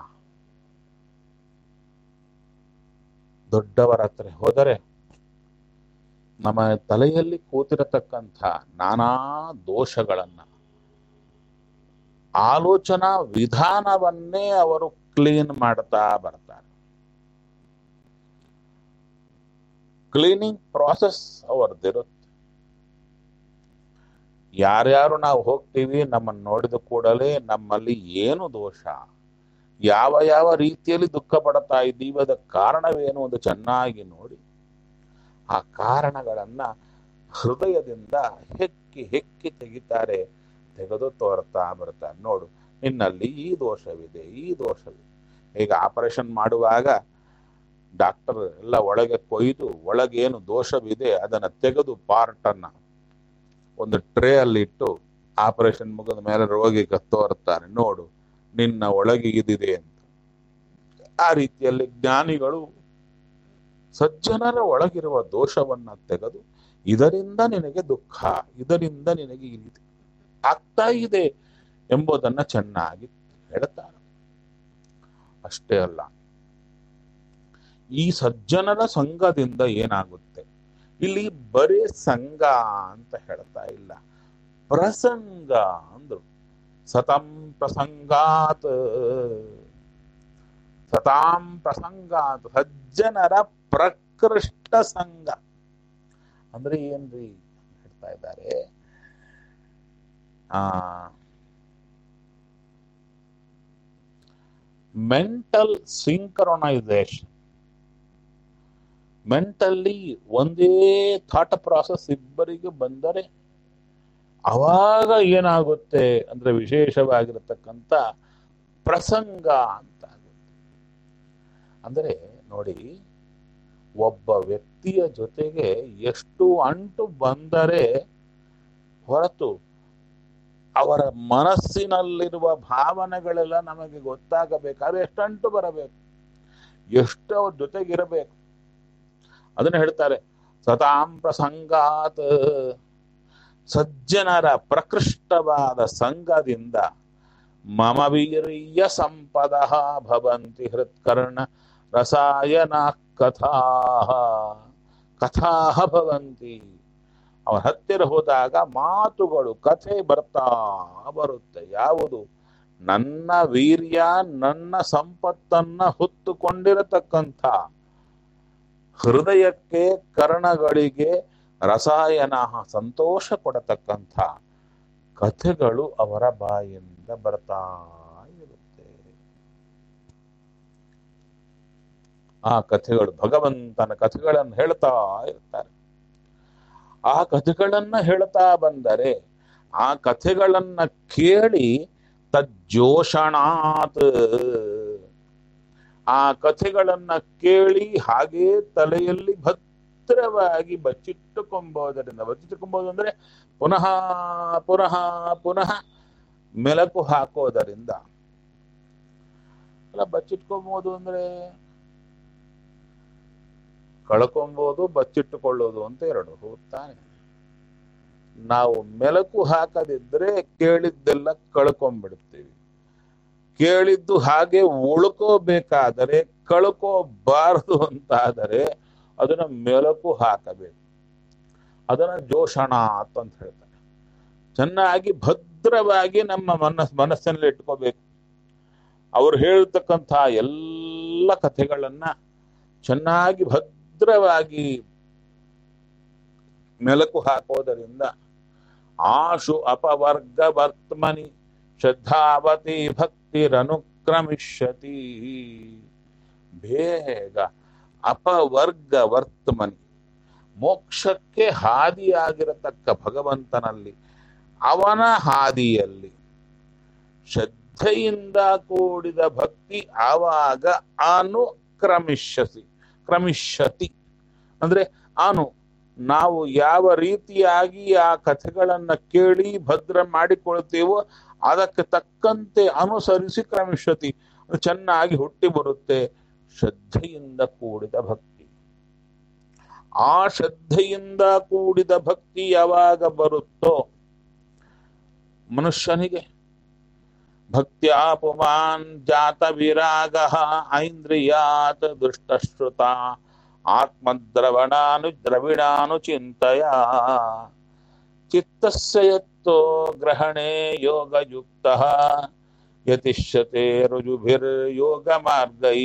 ದೊಡ್ಡವರ ಹತ್ರ ಹೋದರೆ ನಮ್ಮ ತಲೆಯಲ್ಲಿ ಕೂತಿರತಕ್ಕಂಥ ನಾನಾ ದೋಷಗಳನ್ನ ಆಲೋಚನಾ ವಿಧಾನವನ್ನೇ ಅವರು ಕ್ಲೀನ್ ಮಾಡ್ತಾ ಬರ್ತಾರೆ ಕ್ಲೀನಿಂಗ್ ಪ್ರಾಸೆಸ್ ಅವರದಿರುತ್ತೆ ಯಾರ್ಯಾರು ನಾವು ಹೋಗ್ತೀವಿ ನಮ್ಮನ್ನು ನೋಡಿದ ಕೂಡಲೇ ನಮ್ಮಲ್ಲಿ ಏನು ದೋಷ ಯಾವ ಯಾವ ರೀತಿಯಲ್ಲಿ ದುಃಖ ಪಡ್ತಾ ಇದ್ದೀವಿ ಅದಕ್ಕೆ ಕಾರಣವೇನು ಅಂತ ಚೆನ್ನಾಗಿ ನೋಡಿ ಆ ಕಾರಣಗಳನ್ನ ಹೃದಯದಿಂದ ಹೆಕ್ಕಿ ಹೆಕ್ಕಿ ತೆಗಿತಾರೆ ತೆಗೆದು ತೋರ್ತಾ ಬರ್ತಾರೆ ನೋಡು ನಿನ್ನಲ್ಲಿ ಈ ದೋಷವಿದೆ ಈ ದೋಷವಿದೆ ಈಗ ಆಪರೇಷನ್ ಮಾಡುವಾಗ ಡಾಕ್ಟರ್ ಎಲ್ಲ ಒಳಗೆ ಕೊಯ್ದು ಒಳಗೇನು ದೋಷವಿದೆ ಅದನ್ನ ತೆಗೆದು ಪಾರ್ಟ್ ಅನ್ನ ಒಂದು ಟ್ರೇ ಅಲ್ಲಿ ಇಟ್ಟು ಆಪರೇಷನ್ ಮುಗಿದ ಮೇಲೆ ರೋಗಿಗೆ ತೋರ್ತಾರೆ ನೋಡು ನಿನ್ನ ಒಳಗೆ ಇದಿದೆ ಅಂತ ಆ ರೀತಿಯಲ್ಲಿ ಜ್ಞಾನಿಗಳು ಸಜ್ಜನರ ಒಳಗಿರುವ ದೋಷವನ್ನ ತೆಗೆದು ಇದರಿಂದ ನಿನಗೆ ದುಃಖ ಇದರಿಂದ ನಿನಗೆ ಈ ರೀತಿ ಆಗ್ತಾ ಇದೆ ಎಂಬುದನ್ನ ಚೆನ್ನಾಗಿ ಹೇಳ್ತಾರೆ ಅಷ್ಟೇ ಅಲ್ಲ ಈ ಸಜ್ಜನರ ಸಂಘದಿಂದ ಏನಾಗುತ್ತೆ ಇಲ್ಲಿ ಬರೀ ಸಂಘ ಅಂತ ಹೇಳ್ತಾ ಇಲ್ಲ ಪ್ರಸಂಗ ಅಂದ್ರು ಸತಂ ಪ್ರಸಂಗಾತ್ ಸತಾಂ ಪ್ರಸಂಗಾತ್ ಸಜ್ಜನರ ಪ್ರಕೃಷ್ಟ ಸಂಘ ಅಂದ್ರೆ ಏನ್ರಿ ಹೇಳ್ತಾ ಇದ್ದಾರೆ ಆ ಮೆಂಟಲ್ ಸಿಂಕ್ರೊನೈಸೇಷನ್ ಮೆಂಟಲ್ಲಿ ಒಂದೇ ಥಾಟ್ ಪ್ರಾಸೆಸ್ ಇಬ್ಬರಿಗೆ ಬಂದರೆ ಅವಾಗ ಏನಾಗುತ್ತೆ ಅಂದ್ರೆ ವಿಶೇಷವಾಗಿರತಕ್ಕಂಥ ಪ್ರಸಂಗ ಅಂತ ಆಗುತ್ತೆ ಅಂದರೆ ನೋಡಿ ಒಬ್ಬ ವ್ಯಕ್ತಿಯ ಜೊತೆಗೆ ಎಷ್ಟು ಅಂಟು ಬಂದರೆ ಹೊರತು ಅವರ ಮನಸ್ಸಿನಲ್ಲಿರುವ ಭಾವನೆಗಳೆಲ್ಲ ನಮಗೆ ಗೊತ್ತಾಗಬೇಕಾದ್ರೆ ಎಷ್ಟು ಅಂಟು ಬರಬೇಕು ಎಷ್ಟು ಅವ್ರ ಜೊತೆಗಿರಬೇಕು ಅದನ್ನ ಹೇಳ್ತಾರೆ ಸತಾಂ ಪ್ರಸಂಗಾತ್ ಸಜ್ಜನರ ಪ್ರಕೃಷ್ಟವಾದ ಸಂಘದಿಂದ ಮಮ ವೀರ್ಯ ಸಂಪದ ಭವಂತಿ ಹೃತ್ಕರ್ಣ ರಸಾಯನ ಕಥಾ ಕಥಾ ಭವಂತಿ ಅವನ ಹತ್ತಿರ ಹೋದಾಗ ಮಾತುಗಳು ಕಥೆ ಬರ್ತಾ ಬರುತ್ತೆ ಯಾವುದು ನನ್ನ ವೀರ್ಯ ನನ್ನ ಸಂಪತ್ತನ್ನ ಹೊತ್ತುಕೊಂಡಿರತಕ್ಕಂಥ ಹೃದಯಕ್ಕೆ ಕರ್ಣಗಳಿಗೆ ರಸಾಯನ ಸಂತೋಷ ಕೊಡತಕ್ಕಂಥ ಕಥೆಗಳು ಅವರ ಬಾಯಿಂದ ಬರ್ತಾ ಇರುತ್ತೆ ಆ ಕಥೆಗಳು ಭಗವಂತನ ಕಥೆಗಳನ್ನು ಹೇಳ್ತಾ ಇರ್ತಾರೆ ಆ ಕಥೆಗಳನ್ನ ಹೇಳ್ತಾ ಬಂದರೆ ಆ ಕಥೆಗಳನ್ನ ಕೇಳಿ ತಜ್ಜೋಷಣಾತ್ ಆ ಕಥೆಗಳನ್ನ ಕೇಳಿ ಹಾಗೇ ತಲೆಯಲ್ಲಿ ಭದ್ರವಾಗಿ ಬಚ್ಚಿಟ್ಟುಕೊಂಬೋದರಿಂದ ಬಚ್ಚಿಟ್ಟುಕೊಂಬೋದು ಅಂದ್ರೆ ಪುನಃ ಪುನಃ ಪುನಃ ಮೆಲಕು ಹಾಕೋದರಿಂದ ಅಲ್ಲ ಬಚ್ಚಿಟ್ಕೊಬೋದು ಅಂದ್ರೆ ಕಳ್ಕೊಂಬೋದು ಬಚ್ಚಿಟ್ಟುಕೊಳ್ಳೋದು ಅಂತ ಎರಡು ಹೌದ್ ತಾನೆ ನಾವು ಮೆಲಕು ಹಾಕದಿದ್ರೆ ಕೇಳಿದ್ದೆಲ್ಲ ಕಳ್ಕೊಂಡ್ಬಿಡ್ತೀವಿ ಕೇಳಿದ್ದು ಹಾಗೆ ಉಳ್ಕೋಬೇಕಾದರೆ ಕಳ್ಕೋಬಾರದು ಅಂತಾದರೆ ಅದನ್ನ ಮೆಲಕು ಹಾಕಬೇಕು ಅದನ್ನ ಜೋಷಣ ಅಂತ ಹೇಳ್ತಾರೆ ಚೆನ್ನಾಗಿ ಭದ್ರವಾಗಿ ನಮ್ಮ ಮನಸ್ ಮನಸ್ಸಿನಲ್ಲಿ ಇಟ್ಕೋಬೇಕು ಅವ್ರು ಹೇಳ್ತಕ್ಕಂಥ ಎಲ್ಲ ಕಥೆಗಳನ್ನ ಚೆನ್ನಾಗಿ ಭದ್ರವಾಗಿ ಮೆಲಕು ಹಾಕೋದರಿಂದ ಆಶು ಅಪವರ್ಗ ವರ್ತಮನಿ ಶ್ರದ್ಧಾವತಿ ಭಕ್ತಿರನುಕ್ರಮಿಷ್ಯತಿ ಬೇಗ ಅಪವರ್ಗ ವರ್ತಮನಿ ಮೋಕ್ಷಕ್ಕೆ ಹಾದಿಯಾಗಿರತಕ್ಕ ಭಗವಂತನಲ್ಲಿ ಅವನ ಹಾದಿಯಲ್ಲಿ ಶ್ರದ್ಧೆಯಿಂದ ಕೂಡಿದ ಭಕ್ತಿ ಆವಾಗ ಅನುಕ್ರಮಿಷ್ಯಸಿ ಕ್ರಮಿಷ್ಯತಿ ಅಂದ್ರೆ ಅನು ನಾವು ಯಾವ ರೀತಿಯಾಗಿ ಆ ಕಥೆಗಳನ್ನ ಕೇಳಿ ಭದ್ರ ಮಾಡಿಕೊಳ್ತೇವೋ ಅದಕ್ಕೆ ತಕ್ಕಂತೆ ಅನುಸರಿಸಿ ಕ್ರಮಿಷ್ಯತಿ ಅದು ಚೆನ್ನಾಗಿ ಹುಟ್ಟಿ ಬರುತ್ತೆ ಶ್ರದ್ಧೆಯಿಂದ ಕೂಡಿದ ಭಕ್ತಿ ಆ ಶ್ರದ್ಧೆಯಿಂದ ಕೂಡಿದ ಭಕ್ತಿ ಯಾವಾಗ ಬರುತ್ತೋ ಮನುಷ್ಯನಿಗೆ ಭಕ್ತ್ಯಾ ಪುಮಾನ್ ಜಾತ ವಿರಾಗ ಐಂದ್ರಿಯಾತ್ ದುಷ್ಟಶ್ರುತ ಆತ್ಮದ್ರವಣಾನು ದ್ರವಿಣಾನು ಚಿಂತೆಯ ಚಿತ್ತಸ್ಯ ಯತ್ತೋ ಗ್ರಹಣೆ ಯೋಗಯುಕ್ತ ಯತಿಷ್ಯತೆ ರುಜುಭಿರ್ಯೋಗ ಮಾರ್ಗೈ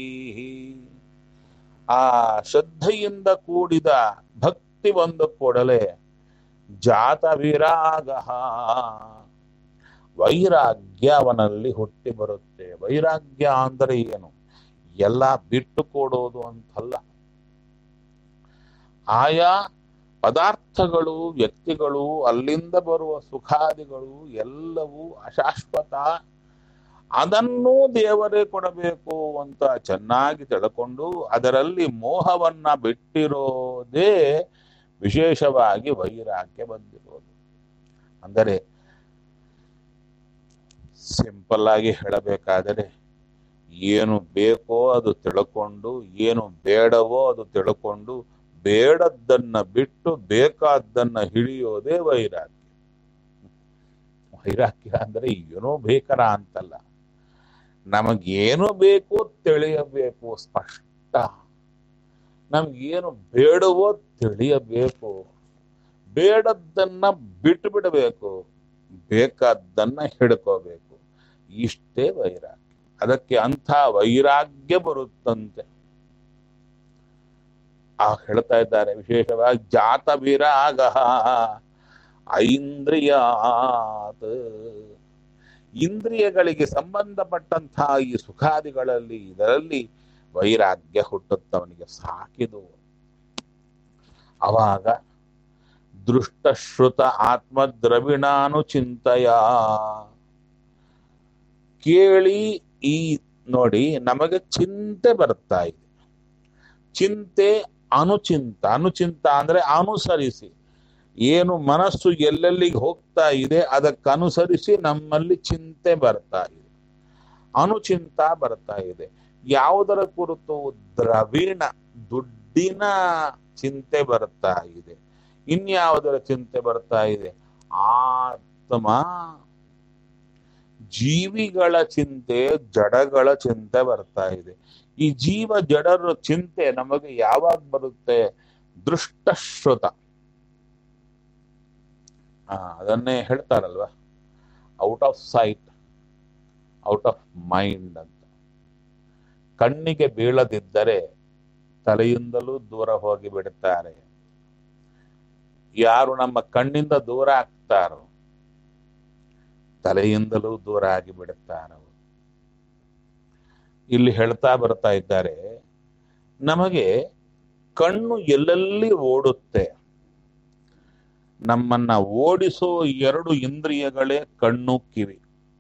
ಆ ಶ್ರದ್ಧೆಯಿಂದ ಕೂಡಿದ ಭಕ್ತಿ ಬಂದ ಕೂಡಲೇ ಜಾತ ವಿರಾಗ ವೈರಾಗ್ಯ ಅವನಲ್ಲಿ ಹುಟ್ಟಿ ಬರುತ್ತೆ ವೈರಾಗ್ಯ ಅಂದರೆ ಏನು ಎಲ್ಲ ಬಿಟ್ಟು ಕೊಡೋದು ಅಂತಲ್ಲ ಆಯಾ ಪದಾರ್ಥಗಳು ವ್ಯಕ್ತಿಗಳು ಅಲ್ಲಿಂದ ಬರುವ ಸುಖಾದಿಗಳು ಎಲ್ಲವೂ ಅಶಾಶ್ವತ ಅದನ್ನೂ ದೇವರೇ ಕೊಡಬೇಕು ಅಂತ ಚೆನ್ನಾಗಿ ತಿಳ್ಕೊಂಡು ಅದರಲ್ಲಿ ಮೋಹವನ್ನ ಬಿಟ್ಟಿರೋದೇ ವಿಶೇಷವಾಗಿ ವೈರಾಗ್ಯ ಬಂದಿರೋದು ಅಂದರೆ ಸಿಂಪಲ್ ಆಗಿ ಹೇಳಬೇಕಾದರೆ ಏನು ಬೇಕೋ ಅದು ತಿಳ್ಕೊಂಡು ಏನು ಬೇಡವೋ ಅದು ತಿಳ್ಕೊಂಡು ಬೇಡದ್ದನ್ನ ಬಿಟ್ಟು ಬೇಕಾದ್ದನ್ನ ಹಿಡಿಯೋದೇ ವೈರಾಗ್ಯ ವೈರಾಗ್ಯ ಅಂದ್ರೆ ಏನೋ ಬೇಕರ ಅಂತಲ್ಲ ನಮಗೇನು ಬೇಕು ತಿಳಿಯಬೇಕು ಸ್ಪಷ್ಟ ನಮ್ಗೇನು ಬೇಡವೋ ತಿಳಿಯಬೇಕು ಬೇಡದ್ದನ್ನ ಬಿಟ್ಟು ಬಿಡಬೇಕು ಬೇಕಾದ್ದನ್ನ ಹಿಡ್ಕೋಬೇಕು ಇಷ್ಟೇ ವೈರಾಗ್ಯ ಅದಕ್ಕೆ ಅಂಥ ವೈರಾಗ್ಯ ಬರುತ್ತಂತೆ ಆ ಹೇಳ್ತಾ ಇದ್ದಾರೆ ವಿಶೇಷವಾಗಿ ಜಾತ ವಿರಾಗ ಐಂದ್ರಿಯಾತ್ ಇಂದ್ರಿಯಗಳಿಗೆ ಸಂಬಂಧಪಟ್ಟಂತಹ ಈ ಸುಖಾದಿಗಳಲ್ಲಿ ಇದರಲ್ಲಿ ವೈರಾಗ್ಯ ಹುಟ್ಟುತ್ತವನಿಗೆ ಸಾಕಿದು ಅವಾಗ ದೃಷ್ಟಶ್ರುತ ಆತ್ಮದ್ರವಿಣಾನು ಚಿಂತೆಯ ಕೇಳಿ ಈ ನೋಡಿ ನಮಗೆ ಚಿಂತೆ ಬರ್ತಾ ಇದೆ ಚಿಂತೆ ಅನುಚಿಂತ ಅನುಚಿಂತ ಅಂದ್ರೆ ಅನುಸರಿಸಿ ಏನು ಮನಸ್ಸು ಎಲ್ಲೆಲ್ಲಿಗೆ ಹೋಗ್ತಾ ಇದೆ ಅದಕ್ಕನುಸರಿಸಿ ನಮ್ಮಲ್ಲಿ ಚಿಂತೆ ಬರ್ತಾ ಇದೆ ಅನುಚಿಂತ ಬರ್ತಾ ಇದೆ ಯಾವುದರ ಕುರಿತು ದ್ರವಿಣ ದುಡ್ಡಿನ ಚಿಂತೆ ಬರ್ತಾ ಇದೆ ಇನ್ಯಾವುದರ ಚಿಂತೆ ಬರ್ತಾ ಇದೆ ಆತ್ಮ ಜೀವಿಗಳ ಚಿಂತೆ ಜಡಗಳ ಚಿಂತೆ ಬರ್ತಾ ಇದೆ ಈ ಜೀವ ಜಡರ ಚಿಂತೆ ನಮಗೆ ಯಾವಾಗ ಬರುತ್ತೆ ದೃಷ್ಟಶ್ರುತ ಆ ಅದನ್ನೇ ಹೇಳ್ತಾರಲ್ವಾ out of sight out of mind ಅಂತ ಕಣ್ಣಿಗೆ ಬೀಳದಿದ್ದರೆ ತಲೆಯಿಂದಲೂ ದೂರ ಹೋಗಿ ಬಿಡುತ್ತಾರೆ ಯಾರು ನಮ್ಮ ಕಣ್ಣಿಂದ ದೂರ ಆಗ್ತಾರೋ ತಲೆಯಿಂದಲೂ ದೂರ ಆಗಿ ಬಿಡುತ್ತಾರೆ ಇಲ್ಲಿ ಹೇಳ್ತಾ ಬರ್ತಾ ಇದ್ದಾರೆ ನಮಗೆ ಕಣ್ಣು ಎಲ್ಲೆಲ್ಲಿ ಓಡುತ್ತೆ ನಮ್ಮನ್ನ ಓಡಿಸೋ ಎರಡು ಇಂದ್ರಿಯಗಳೇ ಕಣ್ಣು ಕಿವಿ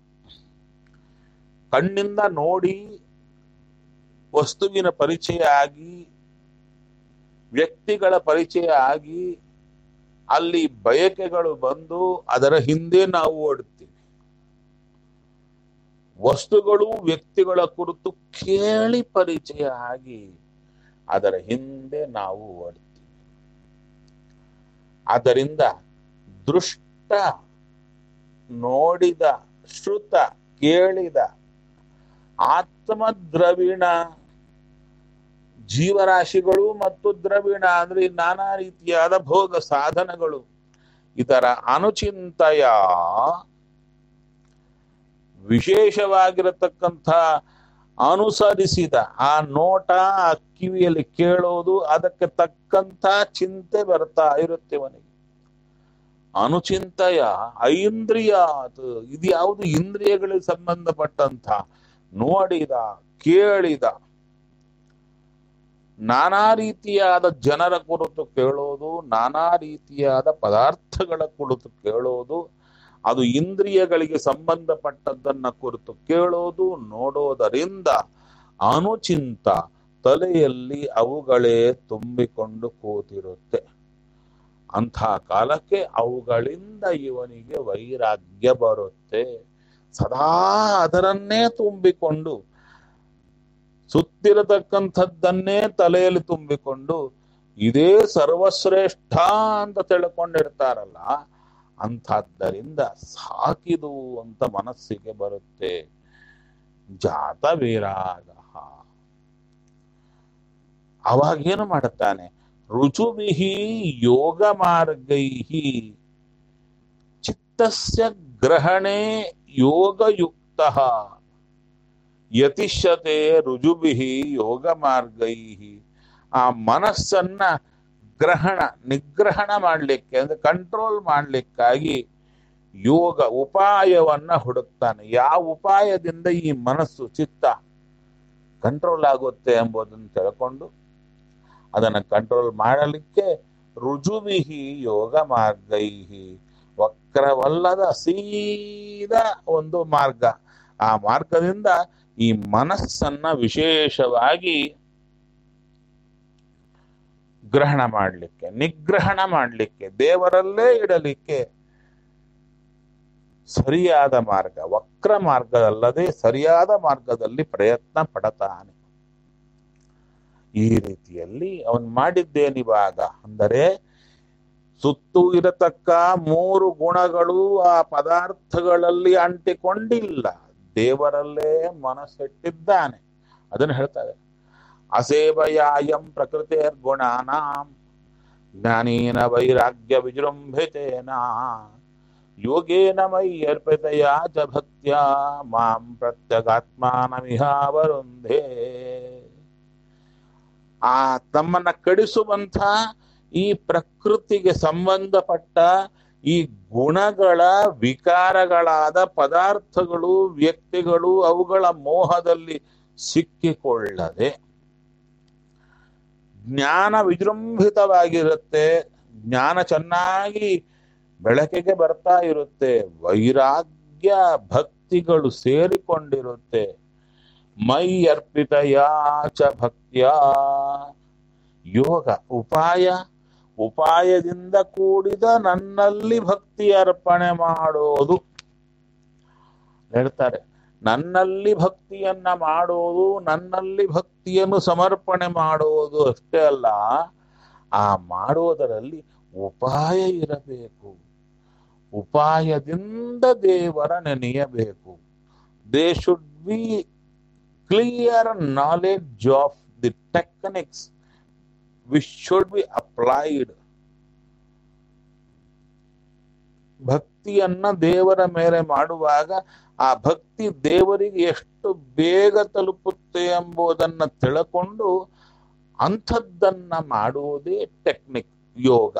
ಕಣ್ಣಿಂದ ನೋಡಿ ವಸ್ತುವಿನ ಪರಿಚಯ ಆಗಿ ವ್ಯಕ್ತಿಗಳ ಪರಿಚಯ ಆಗಿ ಅಲ್ಲಿ ಬಯಕೆಗಳು ಬಂದು ಅದರ ಹಿಂದೆ ನಾವು ಓಡುತ್ತೀವಿ ವಸ್ತುಗಳು ವ್ಯಕ್ತಿಗಳ ಕುರಿತು ಕೇಳಿ ಪರಿಚಯ ಆಗಿ ಅದರ ಹಿಂದೆ ನಾವು ಓಡ್ತೀವಿ ಆದ್ದರಿಂದ ದೃಷ್ಟ ನೋಡಿದ ಶ್ರುತ ಕೇಳಿದ ಆತ್ಮ ದ್ರವಿಣ ಜೀವರಾಶಿಗಳು ಮತ್ತು ದ್ರವಿಣ ಅಂದ್ರೆ ಈ ನಾನಾ ರೀತಿಯಾದ ಭೋಗ ಸಾಧನಗಳು ಇದರ ಅನುಚಿಂತಯ ವಿಶೇಷವಾಗಿರತಕ್ಕಂಥ ಅನುಸರಿಸಿದ ಆ ನೋಟ ಆ ಕಿವಿಯಲ್ಲಿ ಕೇಳೋದು ಅದಕ್ಕೆ ತಕ್ಕಂಥ ಚಿಂತೆ ಬರ್ತಾ ಇರುತ್ತೆ ಅವನಿಗೆ ಅನುಚಿಂತಯ ಐಂದ್ರಿಯ ಇದು ಯಾವುದು ಇಂದ್ರಿಯಗಳಿಗೆ ಸಂಬಂಧಪಟ್ಟಂತ ನೋಡಿದ ಕೇಳಿದ ನಾನಾ ರೀತಿಯಾದ ಜನರ ಕುರಿತು ಕೇಳೋದು ನಾನಾ ರೀತಿಯಾದ ಪದಾರ್ಥಗಳ ಕುರಿತು ಕೇಳೋದು ಅದು ಇಂದ್ರಿಯಗಳಿಗೆ ಸಂಬಂಧಪಟ್ಟದ್ದನ್ನ ಕುರಿತು ಕೇಳೋದು ನೋಡೋದರಿಂದ ಅನುಚಿಂತ ತಲೆಯಲ್ಲಿ ಅವುಗಳೇ ತುಂಬಿಕೊಂಡು ಕೂತಿರುತ್ತೆ ಅಂಥ ಕಾಲಕ್ಕೆ ಅವುಗಳಿಂದ ಇವನಿಗೆ ವೈರಾಗ್ಯ ಬರುತ್ತೆ ಸದಾ ಅದರನ್ನೇ ತುಂಬಿಕೊಂಡು ಸುತ್ತಿರತಕ್ಕಂಥದ್ದನ್ನೇ ತಲೆಯಲ್ಲಿ ತುಂಬಿಕೊಂಡು ಇದೇ ಸರ್ವಶ್ರೇಷ್ಠ ಅಂತ ತಿಳ್ಕೊಂಡಿರ್ತಾರಲ್ಲ ಅಂಥದ್ದರಿಂದ ಸಾಕಿದು ಅಂತ ಮನಸ್ಸಿಗೆ ಬರುತ್ತೆ ಜಾತ ವಿರಾಗ ಅವಾಗೇನು ಮಾಡುತ್ತಾನೆ ರುಚುವಿಹಿ ಯೋಗ ಮಾರ್ಗೈ ಚಿತ್ತಸ್ಯ ಗ್ರಹಣೆ ಯೋಗಯುಕ್ತ ಯತಿಷ್ಯತೆ ರುಜುಭಿಹಿ ಯೋಗ ಮಾರ್ಗೈ ಆ ಮನಸ್ಸನ್ನ ಗ್ರಹಣ ನಿಗ್ರಹಣ ಮಾಡಲಿಕ್ಕೆ ಅಂದ್ರೆ ಕಂಟ್ರೋಲ್ ಮಾಡಲಿಕ್ಕಾಗಿ ಯೋಗ ಉಪಾಯವನ್ನ ಹುಡುಕ್ತಾನೆ ಯಾವ ಉಪಾಯದಿಂದ ಈ ಮನಸ್ಸು ಚಿತ್ತ ಕಂಟ್ರೋಲ್ ಆಗುತ್ತೆ ಎಂಬುದನ್ನು ತಿಳ್ಕೊಂಡು ಅದನ್ನು ಕಂಟ್ರೋಲ್ ಮಾಡಲಿಕ್ಕೆ ರುಜುವಿಹಿ ಯೋಗ ಮಾರ್ಗೈಹಿ ವಕ್ರವಲ್ಲದ ಸೀದಾ ಒಂದು ಮಾರ್ಗ ಆ ಮಾರ್ಗದಿಂದ ಈ ಮನಸ್ಸನ್ನ ವಿಶೇಷವಾಗಿ ಗ್ರಹಣ ಮಾಡಲಿಕ್ಕೆ ನಿಗ್ರಹಣ ಮಾಡಲಿಕ್ಕೆ ದೇವರಲ್ಲೇ ಇಡಲಿಕ್ಕೆ ಸರಿಯಾದ ಮಾರ್ಗ ವಕ್ರ ಮಾರ್ಗದಲ್ಲದೆ ಸರಿಯಾದ ಮಾರ್ಗದಲ್ಲಿ ಪ್ರಯತ್ನ ಪಡತಾನೆ ಈ ರೀತಿಯಲ್ಲಿ ಅವನು ಮಾಡಿದ್ದೇನಿವಾಗ ಅಂದರೆ ಸುತ್ತು ಇರತಕ್ಕ ಮೂರು ಗುಣಗಳು ಆ ಪದಾರ್ಥಗಳಲ್ಲಿ ಅಂಟಿಕೊಂಡಿಲ್ಲ ದೇವರಲ್ಲೇ ಮನಸ್ಸಿಟ್ಟಿದ್ದಾನೆ ಅದನ್ನು ಹೇಳ್ತಾರೆ ಅಸೇವಯಾಯಂ ಪ್ರಕೃತಿರ್ ಗುಣಾನಾಂ ಜ್ಞಾನೇನ ವೈರಾಗ್ಯ ವಿಜೃಂಭಿತೇನ ಯೋಗೇನ ಮೈ ಅರ್ಪಿತಯ ಚ ಭಕ್ತ್ಯ ಮಾಂ ಪ್ರತ್ಯಗಾತ್ಮಾನಮಿಹಾವರುಂಧೇ ಆ ತಮ್ಮನ್ನ ಕಡಿಸುವಂಥ ಈ ಪ್ರಕೃತಿಗೆ ಸಂಬಂಧಪಟ್ಟ ಈ ಗುಣಗಳ ವಿಕಾರಗಳಾದ ಪದಾರ್ಥಗಳು ವ್ಯಕ್ತಿಗಳು ಅವುಗಳ ಮೋಹದಲ್ಲಿ ಸಿಕ್ಕಿಕೊಳ್ಳದೆ ಜ್ಞಾನ ವಿಜೃಂಭಿತವಾಗಿರುತ್ತೆ ಜ್ಞಾನ ಚೆನ್ನಾಗಿ ಬೆಳಕಿಗೆ ಬರ್ತಾ ಇರುತ್ತೆ ವೈರಾಗ್ಯ ಭಕ್ತಿಗಳು ಸೇರಿಕೊಂಡಿರುತ್ತೆ ಮೈ ಅರ್ಪಿತಯಾಚ ಭಕ್ತಿಯ ಯೋಗ ಉಪಾಯ ಉಪಾಯದಿಂದ ಕೂಡಿದ ನನ್ನಲ್ಲಿ ಭಕ್ತಿ ಅರ್ಪಣೆ ಮಾಡೋದು ಹೇಳ್ತಾರೆ ನನ್ನಲ್ಲಿ ಭಕ್ತಿಯನ್ನ ಮಾಡೋದು ನನ್ನಲ್ಲಿ ಭಕ್ತಿಯನ್ನು ಸಮರ್ಪಣೆ ಮಾಡೋದು ಅಷ್ಟೇ ಅಲ್ಲ ಆ ಮಾಡೋದರಲ್ಲಿ ಉಪಾಯ ಇರಬೇಕು ಉಪಾಯದಿಂದ ದೇವರ ನೆನೆಯಬೇಕು they should be clear knowledge of the techniques which should be applied ಭಕ್ತಿಯನ್ನ ದೇವರ ಮೇಲೆ ಮಾಡುವಾಗ ಆ ಭಕ್ತಿ ದೇವರಿಗೆ ಎಷ್ಟು ಬೇಗ ತಲುಪುತ್ತೆ ಎಂಬುದನ್ನ ತಿಳ್ಕೊಂಡು ಅಂಥದ್ದನ್ನ ಮಾಡುವುದೇ ಟೆಕ್ನಿಕ್ ಯೋಗ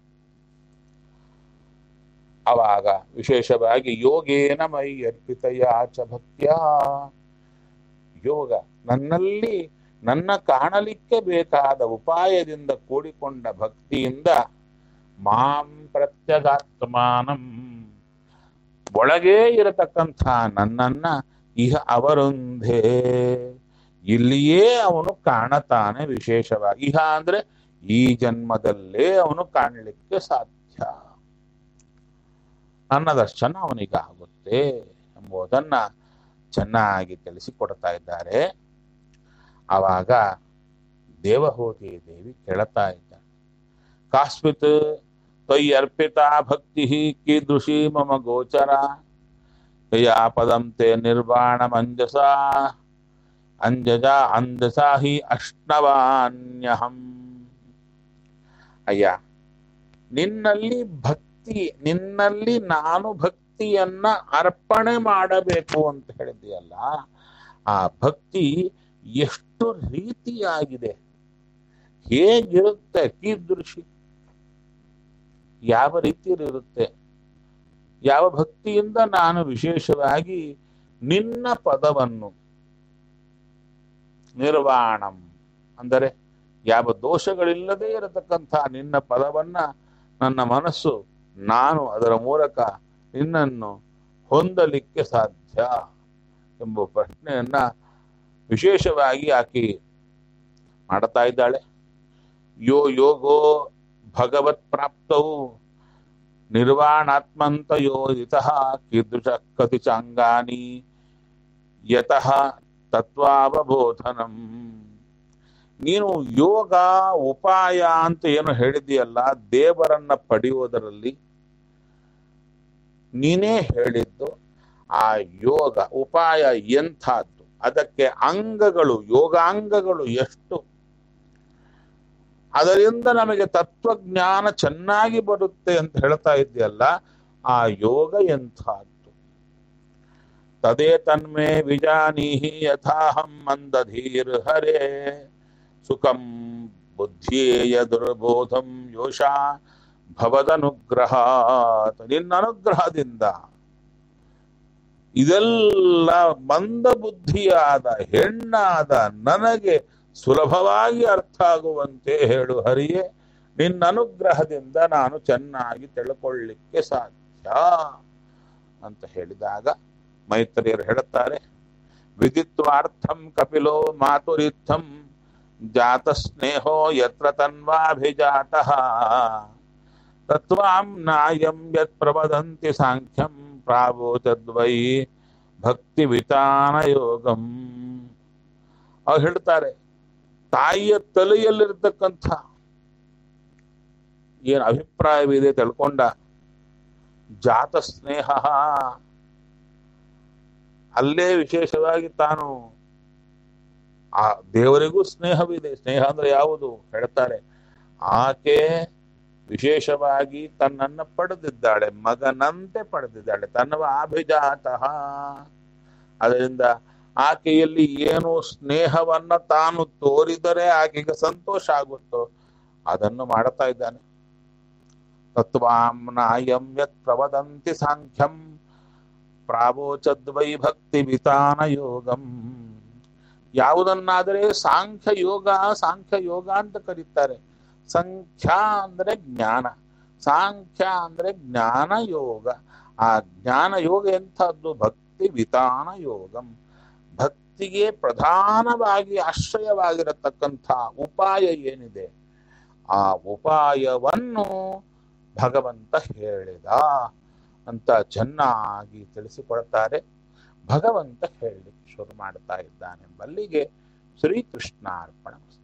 ಅವಾಗ ವಿಶೇಷವಾಗಿ ಯೋಗೇನ ಮೈ ಅರ್ಪಿತಯ ಚ ಭಕ್ತ್ಯ ಯೋಗ ನನ್ನಲ್ಲಿ ನನ್ನ ಕಾಣಲಿಕ್ಕೆ ಬೇಕಾದ ಉಪಾಯದಿಂದ ಕೂಡಿಕೊಂಡ ಭಕ್ತಿಯಿಂದ ಮಾಂ ಪ್ರತ್ಯಗಾತ್ಮಾನಂ ಒಳಗೇ ಇರತಕ್ಕಂಥ ನನ್ನನ್ನ ಇಹ ಅವರೊಂದೇ ಇಲ್ಲಿಯೇ ಅವನು ಕಾಣತಾನೆ ವಿಶೇಷವಾಗಿ ಇಹ ಅಂದ್ರೆ ಈ ಜನ್ಮದಲ್ಲೇ ಅವನು ಕಾಣಲಿಕ್ಕೆ ಸಾಧ್ಯ ನನ್ನ ದರ್ಶನ ಅವನಿಗಾಗುತ್ತೆ ಎಂಬುದನ್ನ ಚೆನ್ನಾಗಿ ತಿಳಿಸಿಕೊಡ್ತಾ ಇದ್ದಾರೆ ಆವಾಗ ದೇವಹೂತಿ ದೇವಿ ಕೇಳ್ತಾ ಇದ್ದಾರೆ ಕಾಸ್ಮಿತ್ ತ್ವಯಿ ಅರ್ಪಿತಾ ಭಕ್ತಿ ಕೀದೃಶಿ ಮಮ ಗೋಚರ ಯಯಾ ಪದಂ ತೇ ನಿರ್ವಾಣ ಮಂಜಸ ಅಂಜಜ ಅಂಜಸ ಹಿ ಅಷ್ಣವಾನ್ಯಹಂ ಅಯ್ಯ ನಿನ್ನಲ್ಲಿ ಭಕ್ತಿ ನಿನ್ನಲ್ಲಿ ನಾನು ಭಕ್ತಿಯನ್ನ ಅರ್ಪಣೆ ಮಾಡಬೇಕು ಅಂತ ಹೇಳಿದೆಯಲ್ಲ ಆ ಭಕ್ತಿ ಎಷ್ಟು ರೀತಿಯಾಗಿದೆ ಹೇಗಿರುತ್ತೆ ಕೀದೃಶಿ ಯಾವ ರೀತಿಯಲ್ಲಿ ಇರುತ್ತೆ ಯಾವ ಭಕ್ತಿಯಿಂದ ನಾನು ವಿಶೇಷವಾಗಿ ನಿನ್ನ ಪದವನ್ನು ನಿರ್ವಾಣಂ ಅಂದರೆ ಯಾವ ದೋಷಗಳಿಲ್ಲದೆ ಇರತಕ್ಕಂಥ ನಿನ್ನ ಪದವನ್ನ ನನ್ನ ಮನಸ್ಸು ನಾನು ಅದರ ಮೂಲಕ ನಿನ್ನನ್ನು ಹೊಂದಲಿಕ್ಕೆ ಸಾಧ್ಯ ಎಂಬ ಪ್ರಶ್ನೆಯನ್ನ ವಿಶೇಷವಾಗಿ ಆಕೆ ಮಾಡ್ತಾ ಇದ್ದಾಳೆ ಯೋ ಯೋಗೋ ಭಗವತ್ ಪ್ರಾಪ್ತವು ನಿರ್ವಾಣಾತ್ಮಂತ ಯೋಜಿತ ಕೀದೃಶ ಕತಿ ಚಾಂಗಾನಿ ಯತಃ ತತ್ವಾವಬೋಧನಂ ನೀನು ಯೋಗ ಉಪಾಯ ಅಂತ ಏನು ಹೇಳಿದೆಯಲ್ಲ ದೇವರನ್ನ ಪಡೆಯುವುದರಲ್ಲಿ ನೀನೇ ಹೇಳಿದ್ದು ಆ ಯೋಗ ಉಪಾಯ ಎಂಥದ್ದು ಅದಕ್ಕೆ ಅಂಗಗಳು ಯೋಗಾಂಗಗಳು ಎಷ್ಟು ಅದರಿಂದ ನಮಗೆ ತತ್ವಜ್ಞಾನ ಚೆನ್ನಾಗಿ ಬರುತ್ತೆ ಅಂತ ಹೇಳ್ತಾ ಇದೆಯಲ್ಲ ಆ ಯೋಗ ಎಂಥದ್ದು ತದೇ ತನ್ಮೇ ವಿಜಾನೀಹಿ ಯಥಾಹಂ ಮಂದಧೀರ್ ಹರೇ ಸುಖಂ ಬುದ್ಧಿಯೇಯ ದುರ್ಬೋಧಂ ಯೋಷ ಭವದನುಗ್ರಹ ನಿನ್ನ ಅನುಗ್ರಹದಿಂದ ಇದೆಲ್ಲ ಮಂದ ಬುದ್ಧಿಯಾದ ಹೆಣ್ಣಾದ ನನಗೆ ಸುಲಭವಾಗಿ ಅರ್ಥ ಆಗುವಂತೆ ಹೇಳು ಹರಿಯೇ ನಿನ್ನ ಅನುಗ್ರಹದಿಂದ ನಾನು ಚೆನ್ನಾಗಿ ತಿಳ್ಕೊಳ್ಳಿಕ್ಕೆ ಸಾಧ್ಯ ಅಂತ ಹೇಳಿದಾಗ ಮೈತ್ರಿಯರು ಹೇಳುತ್ತಾರೆ ವಿದಿತ್ವಾರ್ಥಂ ಕಪಿಲೋ ಮಾತುರಿತ್ಥಂ ಜಾತ ಸ್ನೇಹೋ ಯತ್ರ ತನ್ವಾಭಿಜಾತ ತತ್ವಾಂ ನಾಯಂ ಯತ್ ಪ್ರವದಂತಿ ಸಾಂಖ್ಯಂ ಪ್ರಾವೋಚದ್ವೈ ಭಕ್ತಿ ವಿತಾನ ಯೋಗಂ ಅವ್ರು ಹೇಳ್ತಾರೆ ತಾಯಿಯ ತಲೆಯಲ್ಲಿರ್ತಕ್ಕಂಥ ಏನು ಅಭಿಪ್ರಾಯವಿದೆ ತಿಳ್ಕೊಂಡ ಜಾತ ಸ್ನೇಹ ಅಲ್ಲೇ ವಿಶೇಷವಾಗಿ ತಾನು ಆ ದೇವರಿಗೂ ಸ್ನೇಹವಿದೆ ಸ್ನೇಹ ಅಂದ್ರೆ ಯಾವುದು ಹೇಳ್ತಾರೆ ಆಕೆ ವಿಶೇಷವಾಗಿ ತನ್ನನ್ನ ಪಡೆದಿದ್ದಾಳೆ ಮಗನಂತೆ ಪಡೆದಿದ್ದಾಳೆ ತನ್ನವ ಅಭಿಜಾತಃ ಅದರಿಂದ ಆಕೆಯಲ್ಲಿ ಏನು ಸ್ನೇಹವನ್ನ ತಾನು ತೋರಿದರೆ ಆಕೆಗೆ ಸಂತೋಷ ಆಗುತ್ತೋ ಅದನ್ನು ಮಾಡುತ್ತಾ ಇದ್ದಾನೆ ತತ್ವಾಂನಾಯಂ ಯತ್ ಪ್ರವದಂತಿ ಸಾಂಖ್ಯಂ ಪ್ರಾವೋಚದ್ವೈ ಭಕ್ತಿ ವಿತಾನ ಯೋಗಂ ಯಾವುದನ್ನಾದರೆ ಸಾಂಖ್ಯ ಯೋಗ ಸಾಂಖ್ಯ ಯೋಗ ಅಂತ ಕರೀತಾರೆ ಸಂಖ್ಯಾ ಅಂದ್ರೆ ಜ್ಞಾನ ಸಾಂಖ್ಯ ಅಂದ್ರೆ ಜ್ಞಾನ ಯೋಗ ಆ ಜ್ಞಾನ ಯೋಗ ಎಂಥದ್ದು ಭಕ್ತಿ ವಿತಾನ ಯೋಗಂ ಭಕ್ತಿಗೆ ಪ್ರಧಾನವಾಗಿ ಆಶ್ರಯವಾಗಿರತಕ್ಕಂಥ ಉಪಾಯ ಏನಿದೆ ಆ ಉಪಾಯವನ್ನು ಭಗವಂತ ಹೇಳಿದ ಅಂತ ಚೆನ್ನಾಗಿ ತಿಳಿಸಿಕೊಡ್ತಾರೆ ಭಗವಂತ ಹೇಳಲಿಕ್ಕೆ ಶುರು ಮಾಡ್ತಾ ಇದ್ದಾನೆ ಬಲ್ಲಿಗೆ ಶ್ರೀಕೃಷ್ಣಾರ್ಪಣ